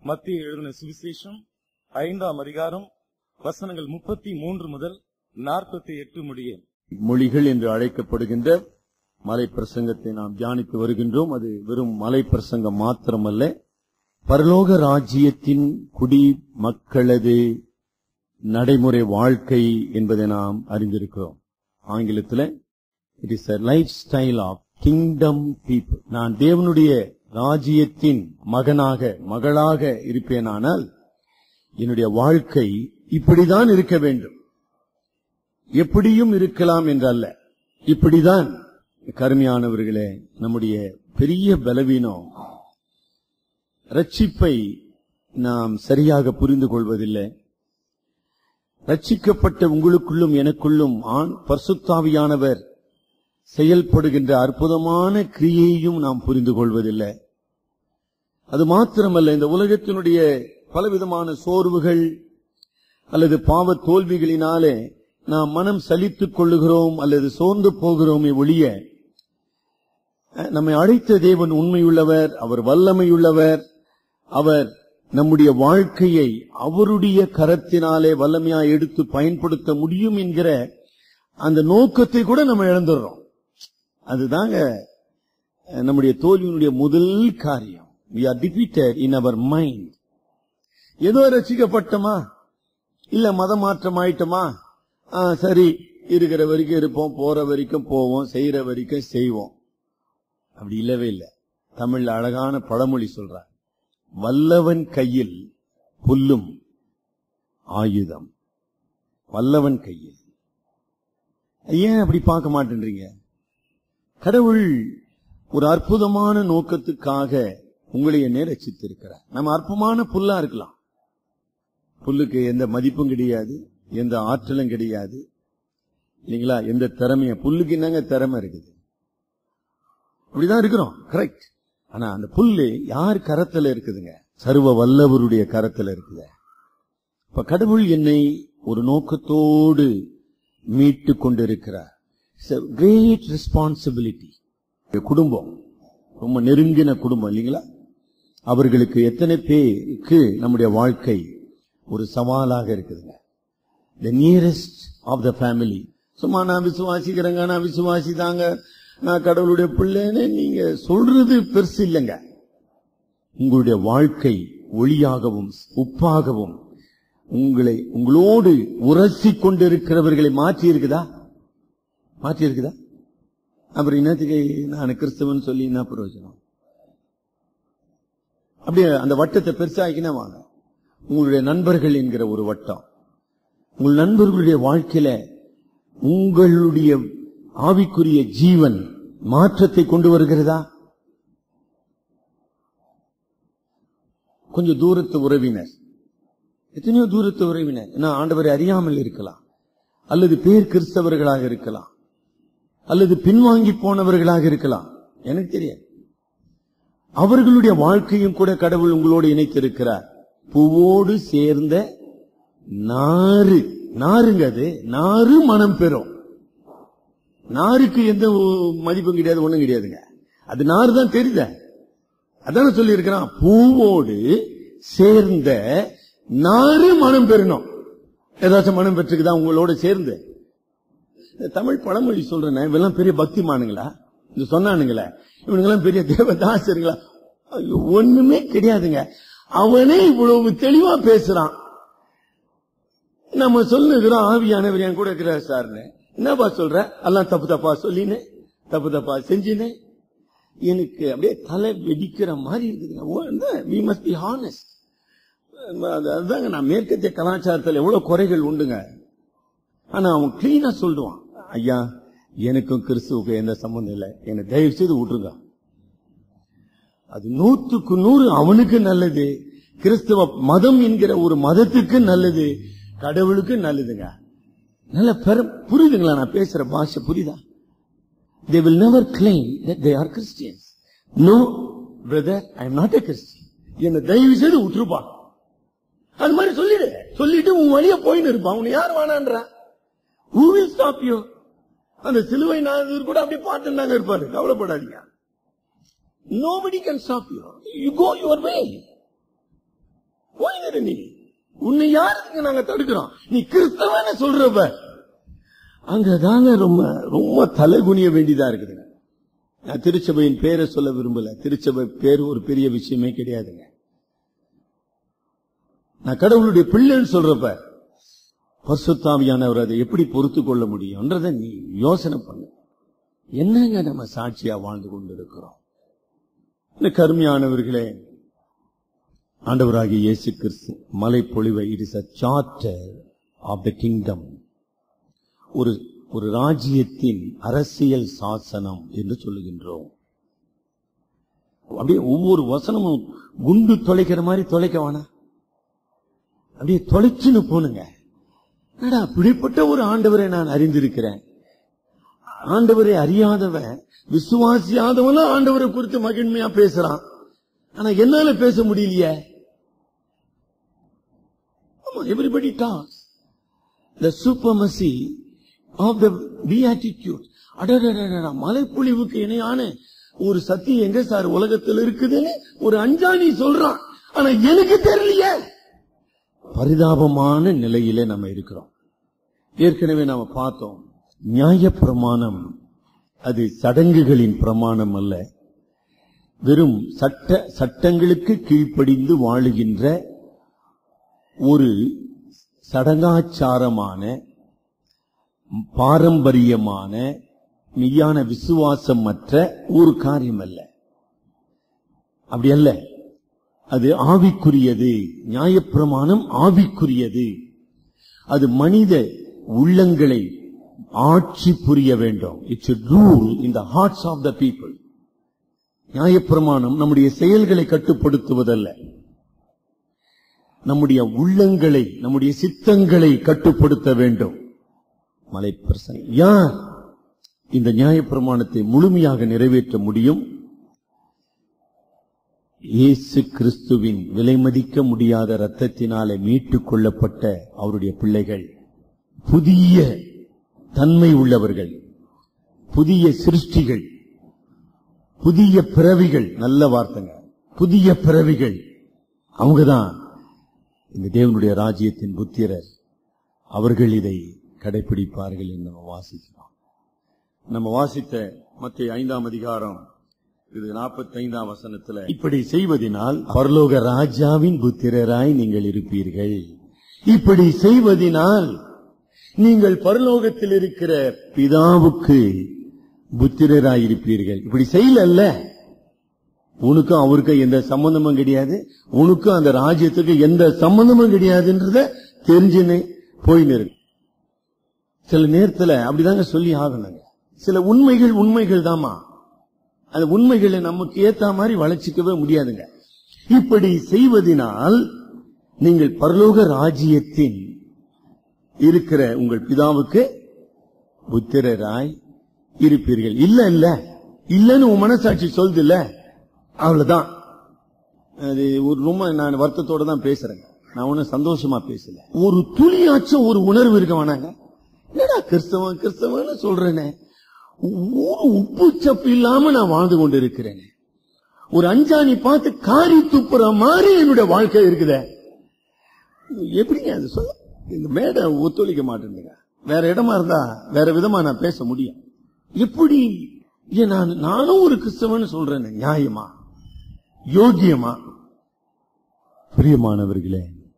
மத்திய எழுதின சுவிசேஷம் ஐந்தாம் அதிகாரம் வசனங்கள் முப்பத்தி மூன்று முதல் நாற்பத்தி எட்டு முடிய மொழிகள் என்று அழைக்கப்படுகின்ற மலை பிரசங்கத்தை நாம் தியானித்து வருகின்றோம் அது வெறும் மலை பிரசங்கம் மாத்திரமல்ல பரலோக ராஜ்யத்தின் குடி மக்களது நடைமுறை வாழ்க்கை என்பதை நாம் அறிந்திருக்கிறோம் ஆங்கிலத்தில் it is a lifestyle of kingdom people நான் தேவனுடைய ராஜ்யத்தின் மகனாக மகளாக இருப்பேனானால் என்னுடைய வாழ்க்கை இப்படிதான் இருக்க வேண்டும் எப்படியும் இருக்கலாம் என்றல்ல இப்படிதான் கருமையானவர்களே நம்முடைய பெரிய பலவீனம் ரட்சிப்பை நாம் சரியாக புரிந்து கொள்வதில்லை ரட்சிக்கப்பட்ட உங்களுக்குள்ளும் எனக்குள்ளும் ஆண் பர்சுத்தாவியானவர் செயல்படுகின்ற அற்புதமான கிரியையும் நாம் புரிந்து கொள்வதில்லை அது மாத்திரமல்ல இந்த உலகத்தினுடைய பலவிதமான சோர்வுகள் அல்லது பாவ தோல்விகளினாலே நாம் மனம் சலித்துக் கொள்ளுகிறோம் அல்லது சோர்ந்து போகிறோமே ஒழிய அஹ், நம்மை அழைத்த தேவன் உண்மையுள்ளவர் அவர் வல்லமையுள்ளவர் அவர் நம்முடைய வாழ்க்கையை அவருடைய கரத்தினாலே வல்லமையா எடுத்து பயன்படுத்த முடியும் என்கிற அந்த நோக்கத்தை கூட நம்ம இழந்துடுறோம் அதுதாங்க அஹ், நம்முடைய தோல்வியினுடைய முதல் காரியம் we are defeated in our mind ஏதோ ரசிக்கப்பட்டமா இல்ல மத மாற்றம் ஆயிட்டோமா ஆ, சரி இருக்கிற வரைக்கும் இருப்போம் போற வரைக்கும் போவோம் செய்யற வரைக்கும் செய்வோம் அப்படி இல்லவே இல்லை தமிழ்ல அழகான பழமொழி சொல்றார் வல்லவன் கையில் புல்லும் ஆயுதம் வல்லவன் கையில் ஏன் அப்படி பார்க்க மாட்டேன்றீங்க கடவுள் ஒரு அற்புதமான நோக்கத்துக்காக உங்களை என்ன ரசித்திருக்கிறார் நம்ம அற்பமான புல்லா இருக்கலாம் புல்லுக்கு எந்த மதிப்பும் கிடையாது எந்த ஆற்றலும் கிடையாது இல்லைங்களா எந்த திறமைய புல்லுக்கு என்னங்க திறமை இருக்குது அப்படிதான் இருக்கிறோம் கரெக்ட் ஆனா அந்த புல்லு யார் கரத்துல இருக்குதுங்க சர்வ வல்லவருடைய கரத்துல இருக்குது இப்ப கடவுள் என்னை ஒரு நோக்கத்தோடு மீட்டு கொண்டிருக்கிறார் கிரேட் ரெஸ்பான்சிபிலிட்டி குடும்பம் ரொம்ப நெருங்கின குடும்பம் இல்லைங்களா அவர்களுக்கு எத்தனை பேருக்கு நம்முடைய வாழ்க்கை ஒரு சவாலாக இருக்குதுங்க the nearest of the family சும்மா நான் விசுவாசிக்கிறேங்க நான் விசுவாசிதாங்க நான் கடவுளுடைய பிள்ளைன்னு நீங்க சொல்றது பெருசு இல்லைங்க உங்களுடைய வாழ்க்கை ஒளியாகவும் உப்பாகவும் உங்களை உங்களோடு உரசி கொண்டிருக்கிறவர்களை மாற்றி இருக்குதா மாற்றி இருக்குதா அப்புறம் என்னத்துக்கு நான் கிறிஸ்தவன் சொல்லி என்ன பிரயோஜனம் அப்படியே அந்த வட்டத்தை பெருசாக்கினா வாங்க உங்களுடைய நண்பர்கள் என்கிற ஒரு வட்டம் உங்கள் நண்பர்களுடைய வாழ்க்கையில உங்களுடைய ஆவிக்குரிய ஜீவன் மாற்றத்தை கொண்டு வருகிறதா கொஞ்சம் தூரத்து உறவினர் எத்தனையோ தூரத்து உறவினர் ஏன்னா ஆண்டவரை அறியாமல் இருக்கலாம் அல்லது பேர் கிறிஸ்தவர்களாக இருக்கலாம் அல்லது பின்வாங்கி போனவர்களாக இருக்கலாம் எனக்கு தெரியாது அவர்களுடைய வாழ்க்கையும் கூட கடவுள் உங்களோடு இணைத்திருக்கிறார் பூவோடு சேர்ந்த நாறு நாருங்க அது நாறு மனம் பெறும் நாருக்கு எந்த மதிப்பும் கிடையாது ஒண்ணும் கிடையாதுங்க அது நாறு தான் தெரியுத அதான சொல்லி இருக்கிறான் பூவோடு சேர்ந்த நாறு மனம் பெறணும் ஏதாச்சும் மனம் பெற்றுக்குதா உங்களோட சேர்ந்து இந்த தமிழ் பழமொழி சொல்றேன் இவெல்லாம் பெரிய பக்திமானுங்களா இது சொன்னானுங்களே இவனுங்கெல்லாம் பெரிய தேவதாசருங்களா ஐயோ, ஒண்ணுமே கிடையாதுங்க அவனே இவ்வளவு தெளிவா பேசுறான் நம்ம சொல்லுகிறோம் ஆவியானவர் என் கூட இருக்கிறார் சார்னு என்னப்பா சொல்ற எல்லாம் தப்பு தப்பா சொல்லினு தப்பு தப்பா செஞ்சினு எனக்கு அப்படியே தலை வெடிக்கிற மாதிரி இருக்குதுங்க வி மஸ்ட் பி ஹானஸ்ட் அதுதாங்க நான் மேற்கத்திய கலாச்சாரத்தில் எவ்வளவு குறைகள் உண்டுங்க ஆனா அவன் கிளீனா சொல்லுவான் ஐயா எனக்கும் கிறிஸ்துவுக்கும் எந்த சம்பந்தம் இல்லை என்னை தயவு செய்து விட்டுருங்க அது நூற்றுக்கு நூறு அவனுக்கு நல்லது கிறிஸ்துவ மதம் என்கிற ஒரு மதத்துக்கு நல்லது கடவுளுக்கு நல்லதுங்க நல்ல பெரும் புரியுதுங்களா நான் பேசுற பாஷை புரியுதா they will never claim that they are Christians. No, brother, I am not a Christian. என்ன தயவு செய்து விட்டுருப்பா அது மாதிரி சொல்லிடு சொல்லிட்டு உன் வழிய போயின்னு இருப்பான் உன்னை யார் வேணான்றா who will stop you அந்த சிலுவை நாதர் கூட அப்படி பார்த்துட்டாங்க இருப்பாரு கவலைப்படாதீங்க nobody can stop you you go your way யாரு நீ உன்னை யாருக்கு நாங்க தடுக்கிறோம் நீ கிறிஸ்தவன்னு சொல்றப்ப அங்கதாங்க ரொம்ப ரொம்ப தலைகுனிய வேண்டியதா இருக்குதுங்க நான் திருச்சபையின் பேரை சொல்ல விரும்பல திருச்சபை பேர் ஒரு பெரிய விஷயமே கிடையாதுங்க நான் கடவுளுடைய பிள்ளைன்னு சொல்றப்ப பரிசுத்தாவியானவர் அதை எப்படி பொறுத்து கொள்ள முடியும்ன்றத நீ யோசனை பண்ணு என்னங்க நம்ம சாட்சியா வாழ்ந்து கொண்டிருக்கிறோம் இந்த கருமையானவர்களே ஆண்டவராகிய இயேசு கிறிஸ்து மலை பொழிவை it is a charter of the kingdom ஒரு ஒரு ராஜ்யத்தின் அரசியல் சாசனம் என்று சொல்லுகின்றோம் அப்படியே ஒவ்வொரு வசனமும் குண்டு தொலைக்கிற மாதிரி தொலைக்க வேணாம் அப்படியே தொலைச்சுன்னு போனுங்க என்னடா அப்படிப்பட்ட ஒரு ஆண்டவரை நான் அறிந்திருக்கிறேன் ஆண்டவரை அறியாதவன் விசுவாசியாதவனும் ஆண்டவரை குறித்து மகிழ்மையா பேசுறான் ஆனா என்னால பேச முடியலையே ஆமா everybody talks the supremacy of the beatitude அடடடடா மலைப்பொழிவுக்கு இணையான ஒரு சத்தியம் எங்க சார் உலகத்தில் இருக்குதுன்னு ஒரு அஞ்சாணி சொல்றான் ஆனா எனக்கு தெரியலையே பரிதாபமான நிலையிலே நம்ம இருக்கிறோம் ஏற்கனவே நாம பார்த்தோம் நியாய பிரமாணம் அது சடங்குகளின் பிரமாணம் அல்ல வெறும் சட்ட சட்டங்களுக்கு கீழ்ப்படிந்து வாழுகின்ற ஒரு சடங்காச்சாரமான பாரம்பரியமான மெய்யான விசுவாசம் மற்ற ஒரு காரியம் அல்ல அப்படி அல்ல அது ஆவிக்குரியது நியாயப்பிரமாணம் ஆவிக்குரியது அது மனித உள்ளங்களை ஆட்சி புரிய வேண்டும் it's rule in the hearts of the people நியாயப்பிரமாணம் நம்முடைய செயல்களை கட்டுப்படுத்துவதல்ல நம்முடைய உள்ளங்களை நம்முடைய சித்தங்களை கட்டுப்படுத்த வேண்டும் மலை பிரசனை யார் இந்த நியாயப்பிரமாணத்தை முழுமையாக நிறைவேற்ற முடியும் இயேசு கிறிஸ்துவின் விலைமதிக்க முடியாத ரத்தத்தினாலே மீட்டுக் கொள்ளப்பட்ட அவருடைய பிள்ளைகள் புதிய தன்மை உள்ளவர்கள் புதிய சிருஷ்டிகள் புதிய பிறவிகள் நல்ல வார்த்தைங்க புதிய பிறவிகள் அவங்கதான் இந்த தேவனுடைய ராஜ்யத்தின் புத்திரர் அவர்கள் இதை கடைபிடிப்பார்கள் என்று நம்ம வாசிக்கிறோம் நம்ம வாசித்த மத்திய ஐந்தாம் அதிகாரம் இது நாற்பத்தி ஐந்தாம் வசனத்துல இப்படி செய்வதனால் பரலோக ராஜாவின் புத்திரராய் நீங்கள் இருப்பீர்கள் இப்படி செய்வதினால் நீங்கள் பரலோகத்தில் இருக்கிற பிதாவுக்கு புத்திரராய் இருப்பீர்கள் இப்படி செய்யலல்ல உனக்கும் அவருக்கும் எந்த சம்பந்தமும் கிடையாது உனக்கும் அந்த ராஜ்யத்துக்கு எந்த சம்பந்தமும் கிடையாதுன்றத தெரிஞ்சுன்னு போயின்னு இருக்கு சில நேரத்துல அப்படிதாங்க சொல்லி ஆகணுங்க சில உண்மைகள் உண்மைகள் தாமா அந்த உண்மைகளை நமக்கு ஏத்த மாதிரி வளர்ச்சிக்கவே முடியாதுங்க இப்படி செய்வதனால் நீங்கள் பரலோக ராஜ்யத்தின் இருக்கிற உங்கள் பிதாவுக்கு புத்திரராய் இருப்பீர்கள் இல்ல இல்ல இல்லன்னு உன் மனசாட்சி சொல்லுது இல்ல அவ்வளவுதான் அது ஒரு ரொம்ப நான் வருத்தத்தோட தான் பேசுறேங்க நான் ஒன்னும் சந்தோஷமா பேசல ஒரு துளியாச்சும் ஒரு உணர்வு இருக்க வேணாங்க என்னடா கிறிஸ்தவன் கிறிஸ்தவன் சொல்றேனே ஒரு உப்பு சப்பு இல்லாம நான் வாழ்ந்து கொண்டு இருக்கிறேன் ஒரு அஞ்சாணி பார்த்து காரி துப்புற மாதிரி என்னுடைய வாழ்க்கை இருக்குதே எப்படிங்க அது சொல்ல இந்த மேடை ஒத்துழைக்க மாட்டேங்குங்க வேற இடமா இருந்தா வேற விதமா நான் பேச முடியும் எப்படி ஏன் நான் நானும் ஒரு கிறிஸ்தவன் சொல்றேன் நியாயமா யோகியமா பிரியமானவர்களே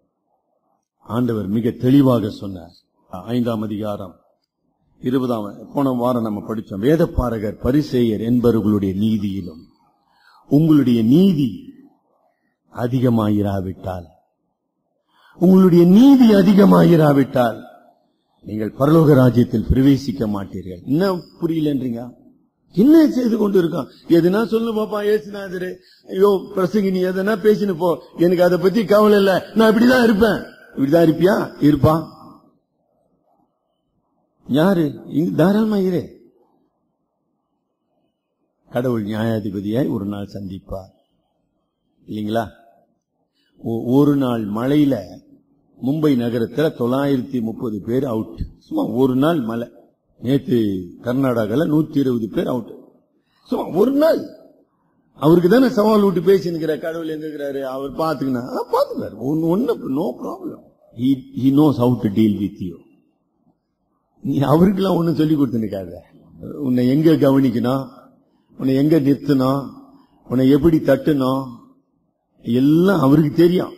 ஆண்டவர் மிக தெளிவாக சொன்னார் ஐந்தாம் அதிகாரம் இருபதாம் போன வாரம் நம்ம படிச்சோம் வேதப்பாரகர் பரிசேயர் என்பவர்களுடைய நீதியிலும் உங்களுடைய நீதி அதிகமாயிராவிட்டால் உங்களுடைய நீதி அதிகமாயிராவிட்டால் நீங்கள் பரலோக ராஜ்யத்தில் பிரவேசிக்க மாட்டீர்கள் என்ன புரியலன்றீங்க என்ன செய்து கொண்டு இருக்கோம் எதுனா சொல்லு பாப்பா ஏசுநாதரு ஐயோ பிரசங்கி நீ எதனா பேசினு போ எனக்கு அதை பத்தி கவலை இல்ல நான் இப்படிதான் இருப்பேன் இப்படிதான் இருப்பியா இருப்பா யாரு இங்க தாராளமா இரு கடவுள் நியாயாதிபதியாய் ஒரு நாள் சந்திப்பார் இல்லைங்களா ஒ- ஒரு நாள் மழையில மும்பை நகரத்துல தொள்ளாயிரத்தி முப்பது பேர் அவுட் சும்மா ஒரு நாள் மழை நேத்து கர்நாடகால நூத்தி இருபது பேர் அவுட் சும்மா ஒரு நாள் அவருக்கு தானே சவால் விட்டு பேசினுக்கிற கடவுள் எங்க இருக்கிறாரு அவர் பாத்துக்கினா பாத்துக்காரு ஒன்னு no problem he knows how to deal with you நீ அவருக்கெல்லாம் ஒண்ணும் சொல்லி கொடுத்துருக்காத உன்னை எங்க கவனிக்கணும் உன்னை எங்க நிறுத்தணும் உன்னை எப்படி தட்டணும் எல்லாம் அவருக்கு தெரியும்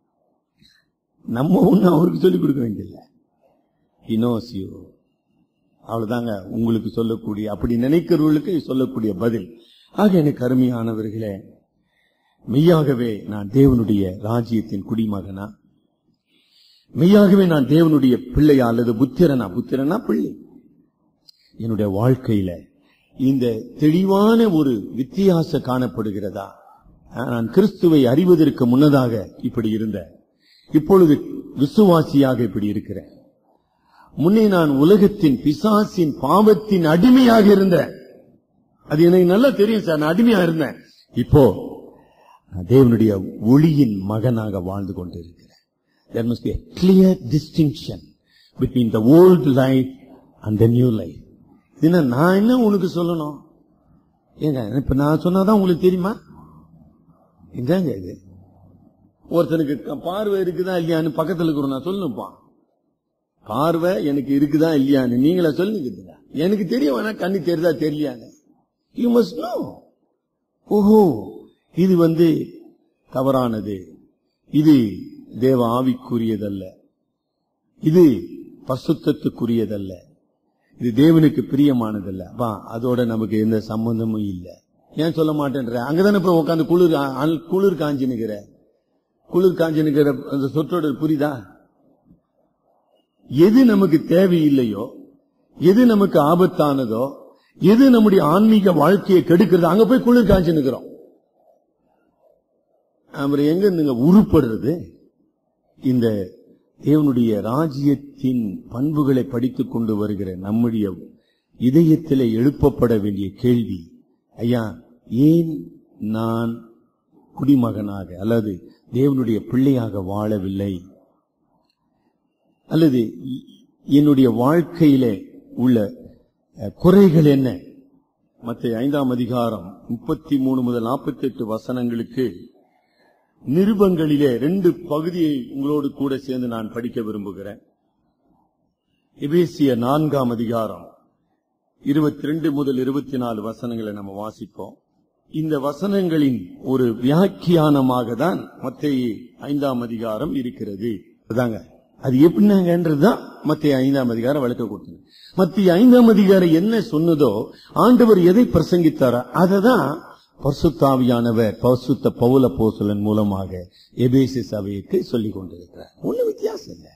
நம்ம ஒண்ணு அவருக்கு சொல்லி கொடுக்க வேண்டியதில்லை he knows you அவ்வளவுதாங்க உங்களுக்கு சொல்லக்கூடிய அப்படி நினைக்கிறவர்களுக்கு சொல்லக்கூடிய பதில் ஆக எனக்கு அருமையானவர்களே மெய்யாகவே நான் தேவனுடைய ராஜ்யத்தின் குடிமகனா மெய்யாகவே நான் தேவனுடைய பிள்ளையா அல்லது புத்திரனா புத்திரனா பிள்ளை என்னுடைய வாழ்க்கையில இந்த தெளிவான ஒரு வித்தியாசம் காணப்படுகிறதா நான் கிறிஸ்துவை அறிவதற்கு முன்னதாக இப்படி இருந்தேன் இப்பொழுது விசுவாசியாக இப்படி இருக்கிறேன் முன்னே நான் உலகத்தின் பிசாசின் பாவத்தின் அடிமையாக இருந்தேன் அது எனக்கு நல்லா தெரியும் சார் நான் அடிமையா இருந்தேன் இப்போ நான் தேவனுடைய ஒளியின் மகனாக வாழ்ந்து கொண்டிருக்கிறேன் there must be a clear distinction between the old life and the new life இதுனா நான் என்ன உனக்கு சொல்லணும் ஏங்க இப்ப நான் சொன்னாதான் உங்களுக்கு தெரியுமா எங்கங்க இது ஒருத்தனுக்கு க- பார்வை இருக்குதா இல்லையான்னு பக்கத்துல இருக்கிற நான் சொல்லணும்ப்பா பார்வை எனக்கு இருக்குதா இல்லையான்னு நீங்களா சொல்லுங்க எனக்கு தெரிய வேணா கண்ணு தெரியுதா தெரியலையான்னு யூ மஸ்ட் நோ ஓஹோ இது வந்து தவறானது இது தேவ ஆவிக்குரியதல்ல இது பசுத்தத்துக்குரியதல்ல இது தேவனுக்கு பிரியமானதல்ல அப்பா அதோட நமக்கு எந்த சம்பந்தமும் இல்லை ஏன் சொல்ல மாட்டேன்ற அங்கதானே போய் உட்காந்து குளிர் அனல்- குளிர் காஞ்சி நிக்கிற குளிர் காஞ்சி நிக்கிற அந்த சொற்றோட புரியுதா எது நமக்கு தேவையில்லையோ எது நமக்கு ஆபத்தானதோ எது நம்முடைய ஆன்மீக வாழ்க்கையை கெடுக்கிறது அங்க போய் குளிர் காய்ச்சி நிக்கிறோம் அப்புறம் எங்க நீங்க உருப்படுறது இந்த தேவனுடைய ராஜ்யத்தின் பண்புகளை படித்துக் கொண்டு வருகிற நம்முடைய இதயத்திலே எழுப்பப்பட வேண்டிய கேள்வி ஐயா ஏன் நான் குடிமகனாக அல்லது தேவனுடைய பிள்ளையாக வாழவில்லை அல்லது இ- என்னுடைய வாழ்க்கையிலே உள்ள அஹ், குறைகள் என்ன மற்ற ஐந்தாம் அதிகாரம் முப்பத்தி மூணு முதல் நாற்பத்தி எட்டு வசனங்களுக்கு நிருபங்களிலே ரெண்டு பகுதியை உங்களோடு கூட சேர்ந்து நான் படிக்க விரும்புகிறேன் எபேசிய நான்காம் அதிகாரம் இருபத்தி ரெண்டு முதல் இருபத்தி நாலு வசனங்களை நம்ம வாசிப்போம் இந்த வசனங்களின் ஒரு வியாக்கியானமாக தான் மத்திய ஐந்தாம் அதிகாரம் இருக்கிறது அதாங்க அது எப்படினாங்கன்றதுதான் மத்திய ஐந்தாம் அதிகாரம் விளக்க கொடுத்தது மத்திய ஐந்தாம் அதிகாரம் என்ன சொன்னதோ ஆண்டவர் எதை பிரசங்கித்தாரோ அதை தான் பரிசுத்தாவியானவர் பரிசுத்த பவுல போசலன் மூலமாக எபேசி சபைக்கு சொல்லிக் கொண்டிருக்கிறார் ஒண்ணு வித்தியாசம் இல்லை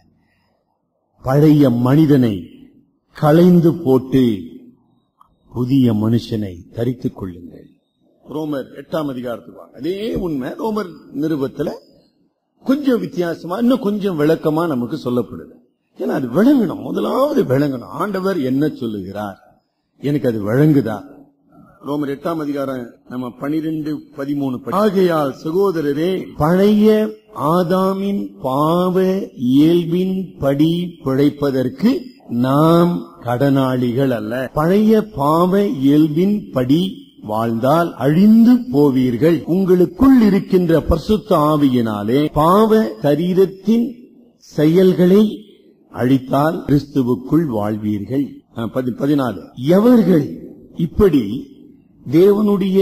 பழைய மனிதனை களைந்து போட்டு புதிய மனுஷனை தரித்துக் கொள்ளுங்கள் ரோமர் எட்டாம் அதிகாரத்துக்கு வாங்க அதே உண்மை ரோமர் நிருபத்துல கொஞ்சம் வித்தியாசமா இன்னும் கொஞ்சம் விளக்கமா நமக்கு சொல்லப்படுது ஏன்னா அது விளங்கணும் முதலாவது விளங்கணும் ஆண்டவர் என்ன சொல்லுகிறார் எனக்கு அது விளங்குதா ரோமர் எட்டாம் அதிகாரம் நம்ம பனிரெண்டு பதிமூணு படி. ஆகையால் சகோதரரே பழைய ஆதாமின் பாவ இயல்பின் படி பிழைப்பதற்கு நாம் கடனாளிகள் அல்ல பழைய பாவ இயல்பின் படி வாழ்ந்தால் அழிந்து போவீர்கள் உங்களுக்குள் இருக்கின்ற பரிசுத்த ஆவியினாலே பாவ சரீரத்தின் செயல்களை அழித்தால் கிறிஸ்துவுக்குள் வாழ்வீர்கள் ஆ, பதி- பதினாலு எவர்கள் இப்படி தேவனுடைய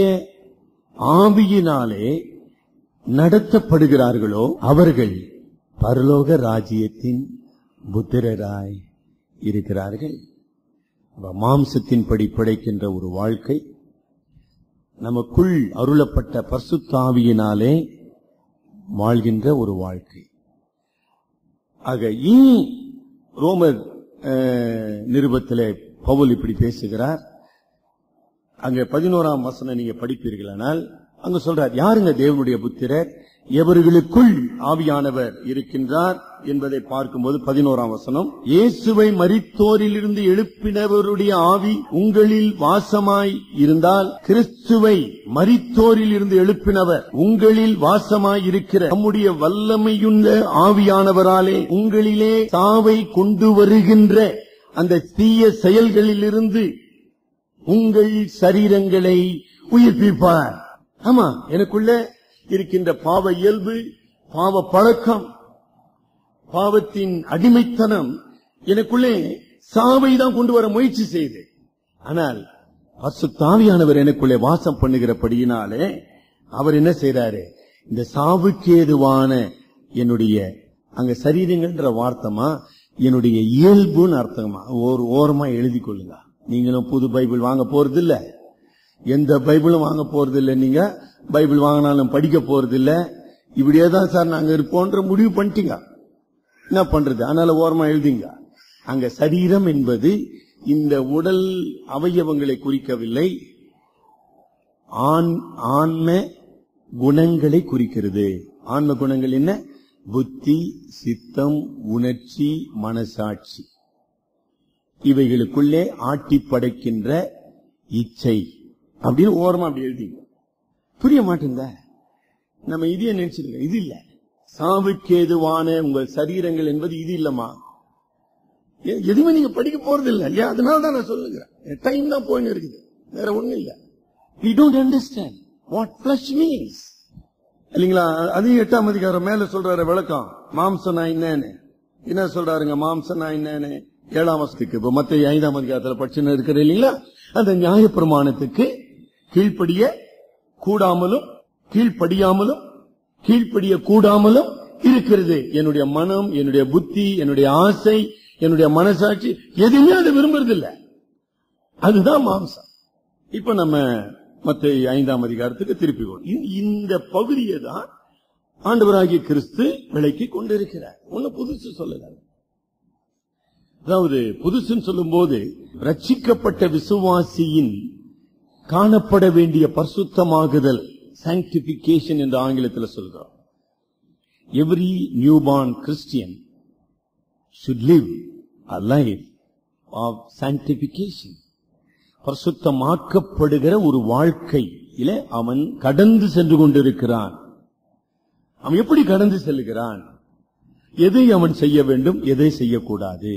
ஆவியினாலே நடத்தப்படுகிறார்களோ அவர்கள் பரலோக ராஜ்யத்தின் புத்திரராய் இருக்கிறார்கள் அப்ப மாம்சத்தின்படி பிழைக்கின்ற ஒரு வாழ்க்கை நமக்குள் அருளப்பட்ட பர்சுத்தாவியினாலே வாழ்கின்ற ஒரு வாழ்க்கை ஆக இனி ரோமர் அஹ், நிருபத்திலே பவுல் இப்படி பேசுகிறார் அங்க பதினோராம் வசனம் நீங்க படிப்பீர்களானால் அங்க சொல்றார் யாருங்க தேவனுடைய புத்திரர் எவர்களுக்குள் ஆவியானவர் இருக்கின்றார் என்பதை பார்க்கும்போது பதினோராம் வசனம் இயேசுவை மரித்தோரிலிருந்து எழுப்பினவருடைய ஆவி உங்களில் வாசமாய் இருந்தால் கிறிஸ்துவை மரித்தோரில் இருந்து எழுப்பினவர் உங்களில் வாசமாய் இருக்கிற நம்முடைய வல்லமையுள்ள ஆவியானவராலே உங்களிலே சாவை கொண்டு வருகின்ற அந்த தீய செயல்களிலிருந்து உங்கள் சரீரங்களை உயிர்ப்பிப்பார் ஆமா எனக்குள்ள இருக்கின்ற பாவ இயல்பு பாவ பழக்கம் பாவத்தின் அடிமைத்தனம் எனக்குள்ளே சாவை தான் கொண்டு வர முயற்சி செய்து ஆனால் பசுத்தாவியானவர் எனக்குள்ளே வாசம் பண்ணுகிறபடியினாலே அவர் என்ன செய்றாரு இந்த சாவுக்கு ஏதுவான என்னுடைய அங்க சரீரங்கள்ன்ற வார்த்தமா என்னுடைய இயல்புன்னு அர்த்தமா ஒரு ஓரமா எழுதி கொள்ளுங்க நீங்களும் புது பைபிள் வாங்க போறது இல்ல எந்த பைபிளும் வாங்க போறது இல்ல நீங்க பைபிள் வாங்கினாலும் படிக்க போறது இல்ல இப்படியே தான் சார் நாங்க இருப்போன்ற முடிவு பண்ணிட்டீங்க என்ன பண்றது அதனால ஓரமா எழுதிங்க அங்க சரீரம் என்பது இந்த உடல் அவயவங்களை குறிக்கவில்லை ஆண் ஆன்ம குணங்களை குறிக்கிறது ஆன்ம குணங்கள் என்ன புத்தி சித்தம் உணர்ச்சி மனசாட்சி இவைகளுக்குள்ளே ஆட்டி படைக்கின்ற இச்சை அப்படின்னு ஓரமா அப்படி எழுதிங்க புரிய மாட்டேங்க நம்ம இதையே நினைச்சிருக்க இது இல்ல சாவுக்கு ஏதுவான உங்கள் சரீரங்கள் என்பது இது இல்லம்மா எ- எதுவுமே நீங்க படிக்க போறது இல்ல இல்லையா அதனால தான் நான் சொல்லுகிறேன் டைம் தான் போயின்னு இருக்குது வேற ஒண்ணும் இல்ல we don't understand what flesh means இல்லைங்களா அதையும் எட்டாம் அதிகாரம் மேல சொல்றாரு விளக்கம் மாம்சனா என்னன்னு என்ன சொல்றாருங்க மாம்சனா என்னன்னு ஏழாம் வருஷத்துக்கு இப்ப மத்த ஐந்தாம் அதிகாரத்துல படிச்சுன்னு இருக்கிறது இல்லைங்களா அந்த நியாய பிரமாணத்துக்கு கீழ்ப்படிய கூடாமலும் கீழ்ப்படியாமலும் கீழ்ப்படிய கூடாமலும் இருக்கிறது என்னுடைய மனம் என்னுடைய புத்தி என்னுடைய ஆசை என்னுடைய மனசாட்சி எதுவுமே அதை விரும்புறது இல்ல அதுதான் மாம்சம் இப்ப நம்ம மத்த ஐந்தாம் அதிகாரத்துக்கு திருப்பி கொண்டு இந்த- இந்த பகுதியை தான் ஆண்டவராகிய கிறிஸ்து விலைக்கு கொண்டிருக்கிறார் ஒண்ணு புதுசு சொல்லல அதாவது புதுசுன்னு சொல்லும்போது ரட்சிக்கப்பட்ட விசுவாசியின் காணப்பட வேண்டிய பரிசுத்தமாகுதல் sanctification என்று ஆங்கிலத்தில் சொல்கிறோம் every newborn Christian should live a life of sanctification பரிசுத்தமாக்கப்படுகிற ஒரு வாழ்க்கையில அவன் கடந்து சென்று கொண்டிருக்கிறான் அவன் எப்படி கடந்து செல்கிறான் எதை அவன் செய்ய வேண்டும் எதை செய்யக்கூடாது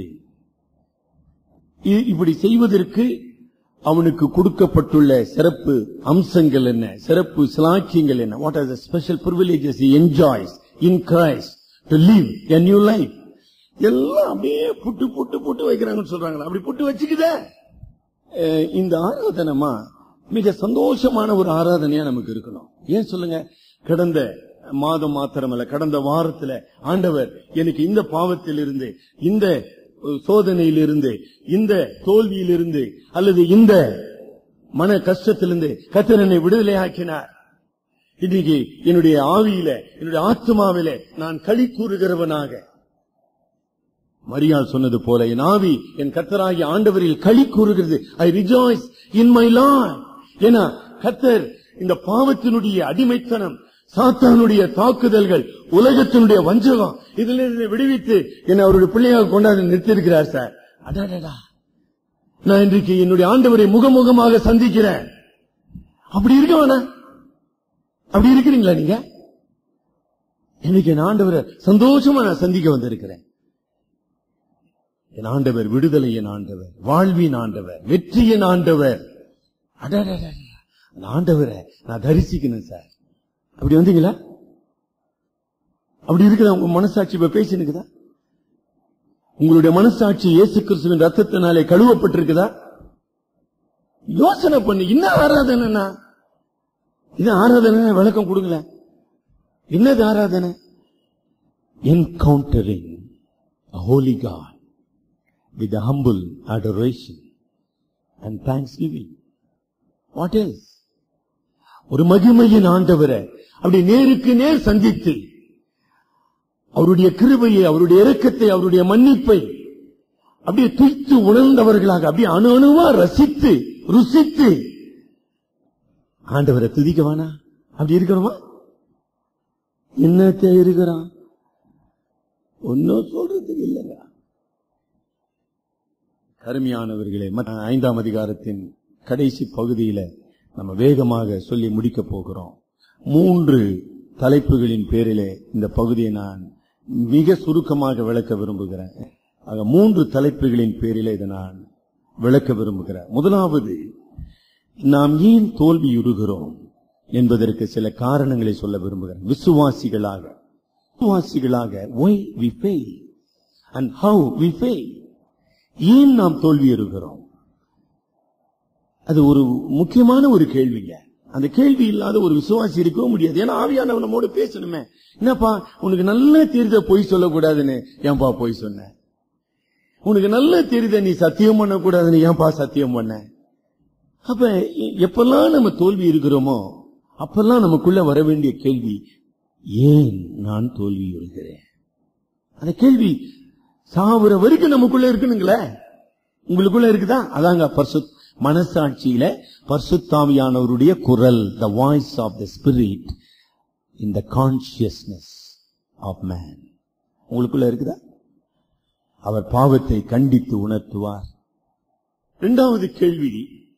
இ- இப்படி செய்வதற்கு அவனுக்கு கொடுக்கப்பட்டுள்ள சிறப்பு அம்சங்கள் என்ன சிறப்பு சிலாக்கியங்கள் என்ன what are the special privileges enjoys in Christ to live a new life எல்லாம் அப்படியே புட்டு புட்டு புட்டு வைக்கிறாங்கன்னு சொல்றாங்களா அப்படி புட்டு வச்சுக்குதே அஹ் இந்த ஆராதனமா மிக சந்தோஷமான ஒரு ஆராதனையா நமக்கு இருக்கணும் ஏன் சொல்லுங்க கடந்த மாதம் மாத்திரமல்ல கடந்த வாரத்துல ஆண்டவர் எனக்கு இந்த பாவத்தில் இருந்து இந்த சோதனையிலிருந்து இந்த தோல்வியிலிருந்து அல்லது இந்த மன கஷ்டத்திலிருந்து கத்தர் என்னை விடுதலை ஆக்கினார் இன்னைக்கு என்னுடைய ஆவியில என்னுடைய ஆத்மாவில நான் களி கூறுகிறவனாக மரியாள் சொன்னது போல என் ஆவி என் கத்தராகி ஆண்டவரில் களி கூறுகிறது I rejoice in my Lord ஏன்னா கத்தர் இந்த பாவத்தினுடைய அடிமைத்தனம் சாத்தானுடைய தாக்குதல்கள் உலகத்தினுடைய வஞ்சகம் இதில் இருந்து விடுவித்து என்னை அவருடைய பிள்ளையாக கொண்டாந்து நிறுத்தியிருக்கிறார் சார் அடாடா நான் இன்றைக்கு என்னுடைய ஆண்டவரை முகமுகமாக சந்திக்கிறேன் அப்படி இருக்க வேணாம் அப்படி இருக்கிறீங்களா நீங்க இன்னைக்கு என் ஆண்டவரை சந்தோஷமா நான் சந்திக்க வந்திருக்கிறேன் என் ஆண்டவர் விடுதலையின் ஆண்டவர் வாழ்வின் ஆண்டவர் வெற்றியின் ஆண்டவர் அடடடட. அந்த ஆண்டவரை நான் தரிசிக்கணும் சார் அப்படி வந்தீங்களா அப்படி இருக்குதா உங்க மனசாட்சி இப்ப பேசினுக்குதா உங்களுடைய மனசாட்சி இயேசு கிறிஸ்துவின் ரத்தத்தினாலே கழுவப்பட்டிருக்குதா யோசனை பண்ணு என்ன ஆராதனைனா இது ஆராதனை விளக்கம் கொடுங்கள என்னது ஆராதனை encountering holy God with a humble adoration and thanksgiving. What else? ஒரு மகிமையின் ஆண்டவரை அப்படி நேருக்கு நேர் சந்தித்து அவருடைய கிருபையை அவருடைய இரக்கத்தை அவருடைய மன்னிப்பை அப்படியே துய்த்து உணர்ந்தவர்களாக அப்படியே அணு அணுவா ரசித்து ருசித்து ஆண்டவரை துதிக்க வேணா அப்படி இருக்கிறோமா என்னத்த இருக்கிறான் ஒன்னும் சொல்றதுக்கு இல்லைங்க அருமையானவர்களே மத்த- ஐந்தாம் அதிகாரத்தின் கடைசி பகுதியில நம்ம வேகமாக சொல்லி முடிக்க போகிறோம் மூன்று தலைப்புகளின் பேரிலே இந்த பகுதியை நான் மிக சுருக்கமாக விளக்க விரும்புகிறேன் ஆக மூன்று தலைப்புகளின் பேரிலே இதை நான் விளக்க விரும்புகிறேன் முதலாவது நாம் ஏன் தோல்வியுறுகிறோம் என்பதற்கு சில காரணங்களை சொல்ல விரும்புகிறேன் விசுவாசிகளாக விசுவாசிகளாக why we fail and how we fail ஏன் நாம் தோல்வி இருக்கிறோம் அது ஒரு முக்கியமான ஒரு கேள்விங்க அந்த கேள்வி இல்லாத ஒரு விசுவாசி இருக்கவும் முடியாது ஏன்னா ஆவியானவர் நம்மோடு பேசணுமே என்னப்பா உனக்கு நல்லா தெரியுத பொய் சொல்லக்கூடாதுன்னு ஏன்பா பொய் சொன்ன உனக்கு நல்லா தெரியுத நீ சத்தியம் பண்ணக்கூடாதுன்னு ஏன்பா சத்தியம் பண்ண அப்ப எ- எப்பெல்லாம் நம்ம தோல்வி இருக்கிறோமோ அப்பெல்லாம் நமக்குள்ள வர வேண்டிய கேள்வி ஏன் நான் தோல்வி இருக்கிறேன் அந்த கேள்வி சாவுற வரைக்கும் நமக்குள்ள இருக்கணுங்களே உங்களுக்குள்ள இருக்குதா அதாங்க பரிசு மனசாட்சியில பரிசுத்தாவியானவருடைய குரல் the voice of the spirit in the consciousness of man உங்களுக்குள்ள இருக்குதா அவர் பாவத்தை கண்டித்து உணர்த்துவார் இரண்டாவது கேள்வி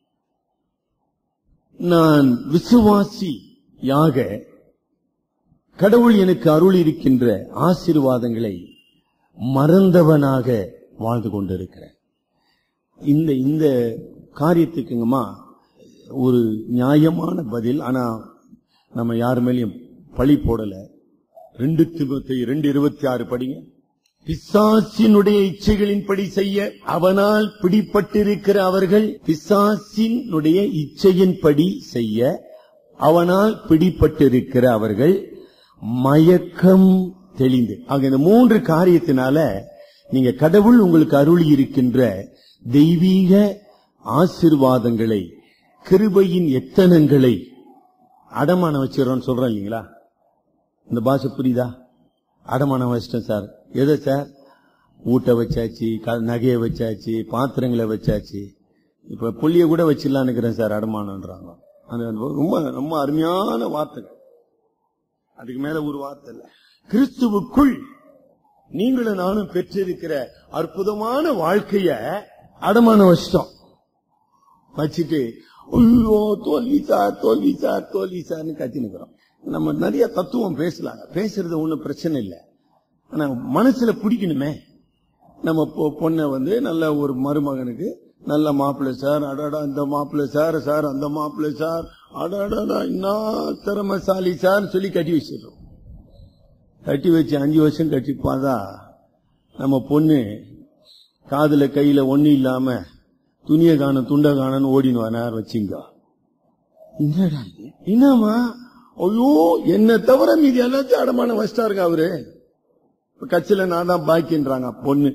நான் விசுவாசியாக கடவுள் எனக்கு அருள் இருக்கின்ற ஆசீர்வாதங்களை மறந்தவனாக வாழ்ந்து கொண்டிருக்கிறேன் இந்த இந்த காரியத்துக்குங்கம்மா ஒரு நியாயமான பதில் ஆனா நம்ம யார் மேலயும் பழி போடல ரெண்டு திமுத்தி ரெண்டு இருபத்தி ஆறு படிங்க பிசாசினுடைய இச்சைகளின்படி செய்ய அவனால் பிடிப்பட்டிருக்கிற அவர்கள் பிசாசினுடைய இச்சையின்படி செய்ய அவனால் பிடிப்பட்டிருக்கிற அவர்கள் மயக்கம் தெளிந்து ஆக இந்த மூன்று காரியத்தினால நீங்க கடவுள் உங்களுக்கு அருளி இருக்கின்ற தெய்வீக ஆசிர்வாதங்களை கிருபையின் எத்தனங்களை அடமான வச்சிடறோம்னு சொல்றோம் இல்லைங்களா இந்த பாஷை புரியுதா அடமானம் வச்சிட்டேன் சார் எதை சார் ஊட்ட வச்சாச்சு க- நகையை வச்சாச்சு பாத்திரங்களை வச்சாச்சு இப்ப புள்ளிய கூட வச்சிடலான்னு இருக்கிறேன் சார் அடமானம்ன்றாங்க அது ரொம்ப ரொம்ப அருமையான வார்த்தைகள் அதுக்கு மேல ஒரு வார்த்தை இல்ல கிறிஸ்துவுக்குள் நீங்களும் நானும் பெற்றிருக்கிற அற்புதமான வாழ்க்கைய அடமானம் வச்சிட்டோம் வச்சுட்டு ஐயோ தோல்வி சார் தோல்வி சார் தோல்வி சார்னு கத்தி நிக்கிறோம் நம்ம நிறைய தத்துவம் பேசலாங்க பேசுறது ஒண்ணும் பிரச்சனை இல்லை ஆனா மனசுல பிடிக்கணுமே நம்ம பொ- பொண்ணை வந்து நல்ல ஒரு மருமகனுக்கு நல்ல மாப்பிள்ளை சார் அடாடா இந்த மாப்பிள்ளை சார் சார் அந்த மாப்பிள்ளை சார் அடாடா இன்னும் திறமசாலி சார் சொல்லி கட்டி வச்சிடுறோம் கட்டி வச்சு அஞ்சு வருஷம் கட்டி பார்த்தா நம்ம பொண்ணு காதுல கையில ஒண்ணு இல்லாம துணிய காணும் துண்ட காணன்னு ஓடினு வரார் வச்சிங்க என்னடா இது? என்னம்மா ஐயோ என்ன தவிர மீதி எல்லாத்தையும் அடமான வச்சிட்டாருங்க அவரு இப்ப கட்சியில நான் தான் பாக்கின்றாங்க பொண்ணு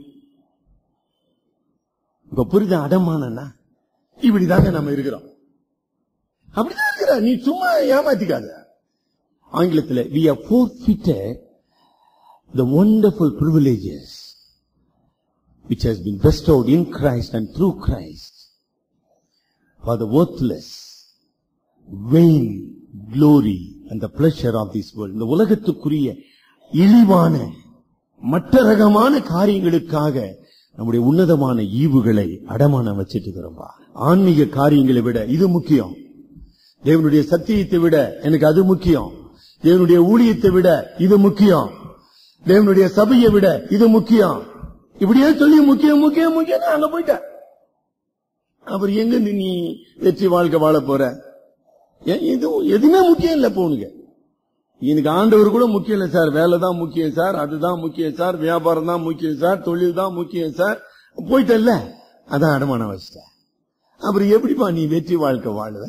இப்ப புரியுதா அடமானன்னா இப்படிதாங்க நம்ம இருக்கிறோம் அப்படிதான் இருக்கிற நீ சும்மா ஏமாத்திக்காத ஆங்கிலத்தில் we are forfeited the wonderful privileges which has been bestowed in Christ and through Christ for the worthless, vain glory and the pleasure of this world. இந்த உலகத்துக்குரிய இழிவான மற்ற ரகமான காரியங்களுக்காக நம்முடைய உன்னதமான ஈவுகளை அடமானம் வச்சிட்டு இருக்கிறோம்பா ஆன்மீக காரியங்களை விட இது முக்கியம் தேவனுடைய சத்தியத்தை விட எனக்கு அது முக்கியம் தேவனுடைய ஊழியத்தை விட இது முக்கியம் தேவனுடைய சபையை விட இது முக்கியம் இப்படியே சொல்லி முக்கியம் முக்கியம் முக்கியம் அங்க போயிட்டேன் அப்புறம் எங்க இருந்து நீ வெற்றி வாழ்க்கை வாழ போற ஏன் இது எதுவுமே முக்கியம் இல்ல இப்போ உனக்கு எனக்கு ஆண்டவர் கூட முக்கியம் இல்ல சார் வேலை தான் முக்கியம் சார் அதுதான் முக்கியம் சார் வியாபாரம் தான் முக்கியம் சார் தொழில் தான் முக்கியம் சார் போயிட்டல்ல அதான் அடமானம் வச்சிட்டேன் அப்புறம் எப்படிப்பா நீ வெற்றி வாழ்க்கை வாழுவ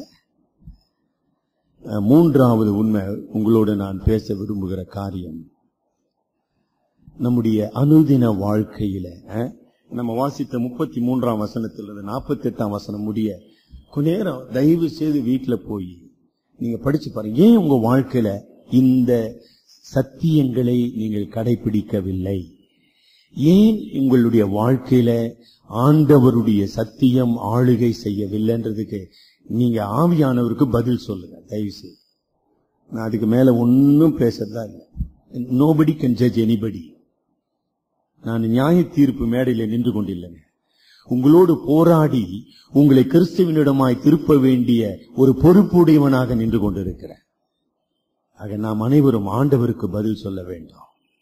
அஹ், மூன்றாவது உண்மை உங்களோடு நான் பேச விரும்புகிற காரியம் நம்முடைய அனுதின வாழ்க்கையில அஹ், நம்ம வாசித்த முப்பத்தி மூன்றாம் வசனத்திலிருந்து நாற்பத்தி எட்டாம் வசனம் முடிய கொஞ்ச நேரம் தயவு செய்து வீட்டுல போய் நீங்க படிச்சு பாருங்க ஏன் உங்க வாழ்க்கையில இந்த சத்தியங்களை நீங்கள் கடைபிடிக்கவில்லை ஏன் உங்களுடைய வாழ்க்கையில ஆண்டவருடைய சத்தியம் ஆளுகை செய்யவில்லைன்றதுக்கு நீங்க ஆவியானவருக்கு பதில் சொல்லுங்க தயவு செய்து நான் அதுக்கு மேல ஒன்னும் பேசுறதா இல்லை நோபடி கேன் ஜட்ஜ் எனிபடி நான் நியாய தீர்ப்பு மேடையில் நின்று கொண்டில்லைங்க உங்களோடு போராடி உங்களை கிறிஸ்துவனிடமாய் திருப்ப வேண்டிய ஒரு பொறுப்புடையவனாக நின்று கொண்டிருக்கிறேன் ஆக நாம் அனைவரும் ஆண்டவருக்கு பதில் சொல்ல வேண்டும்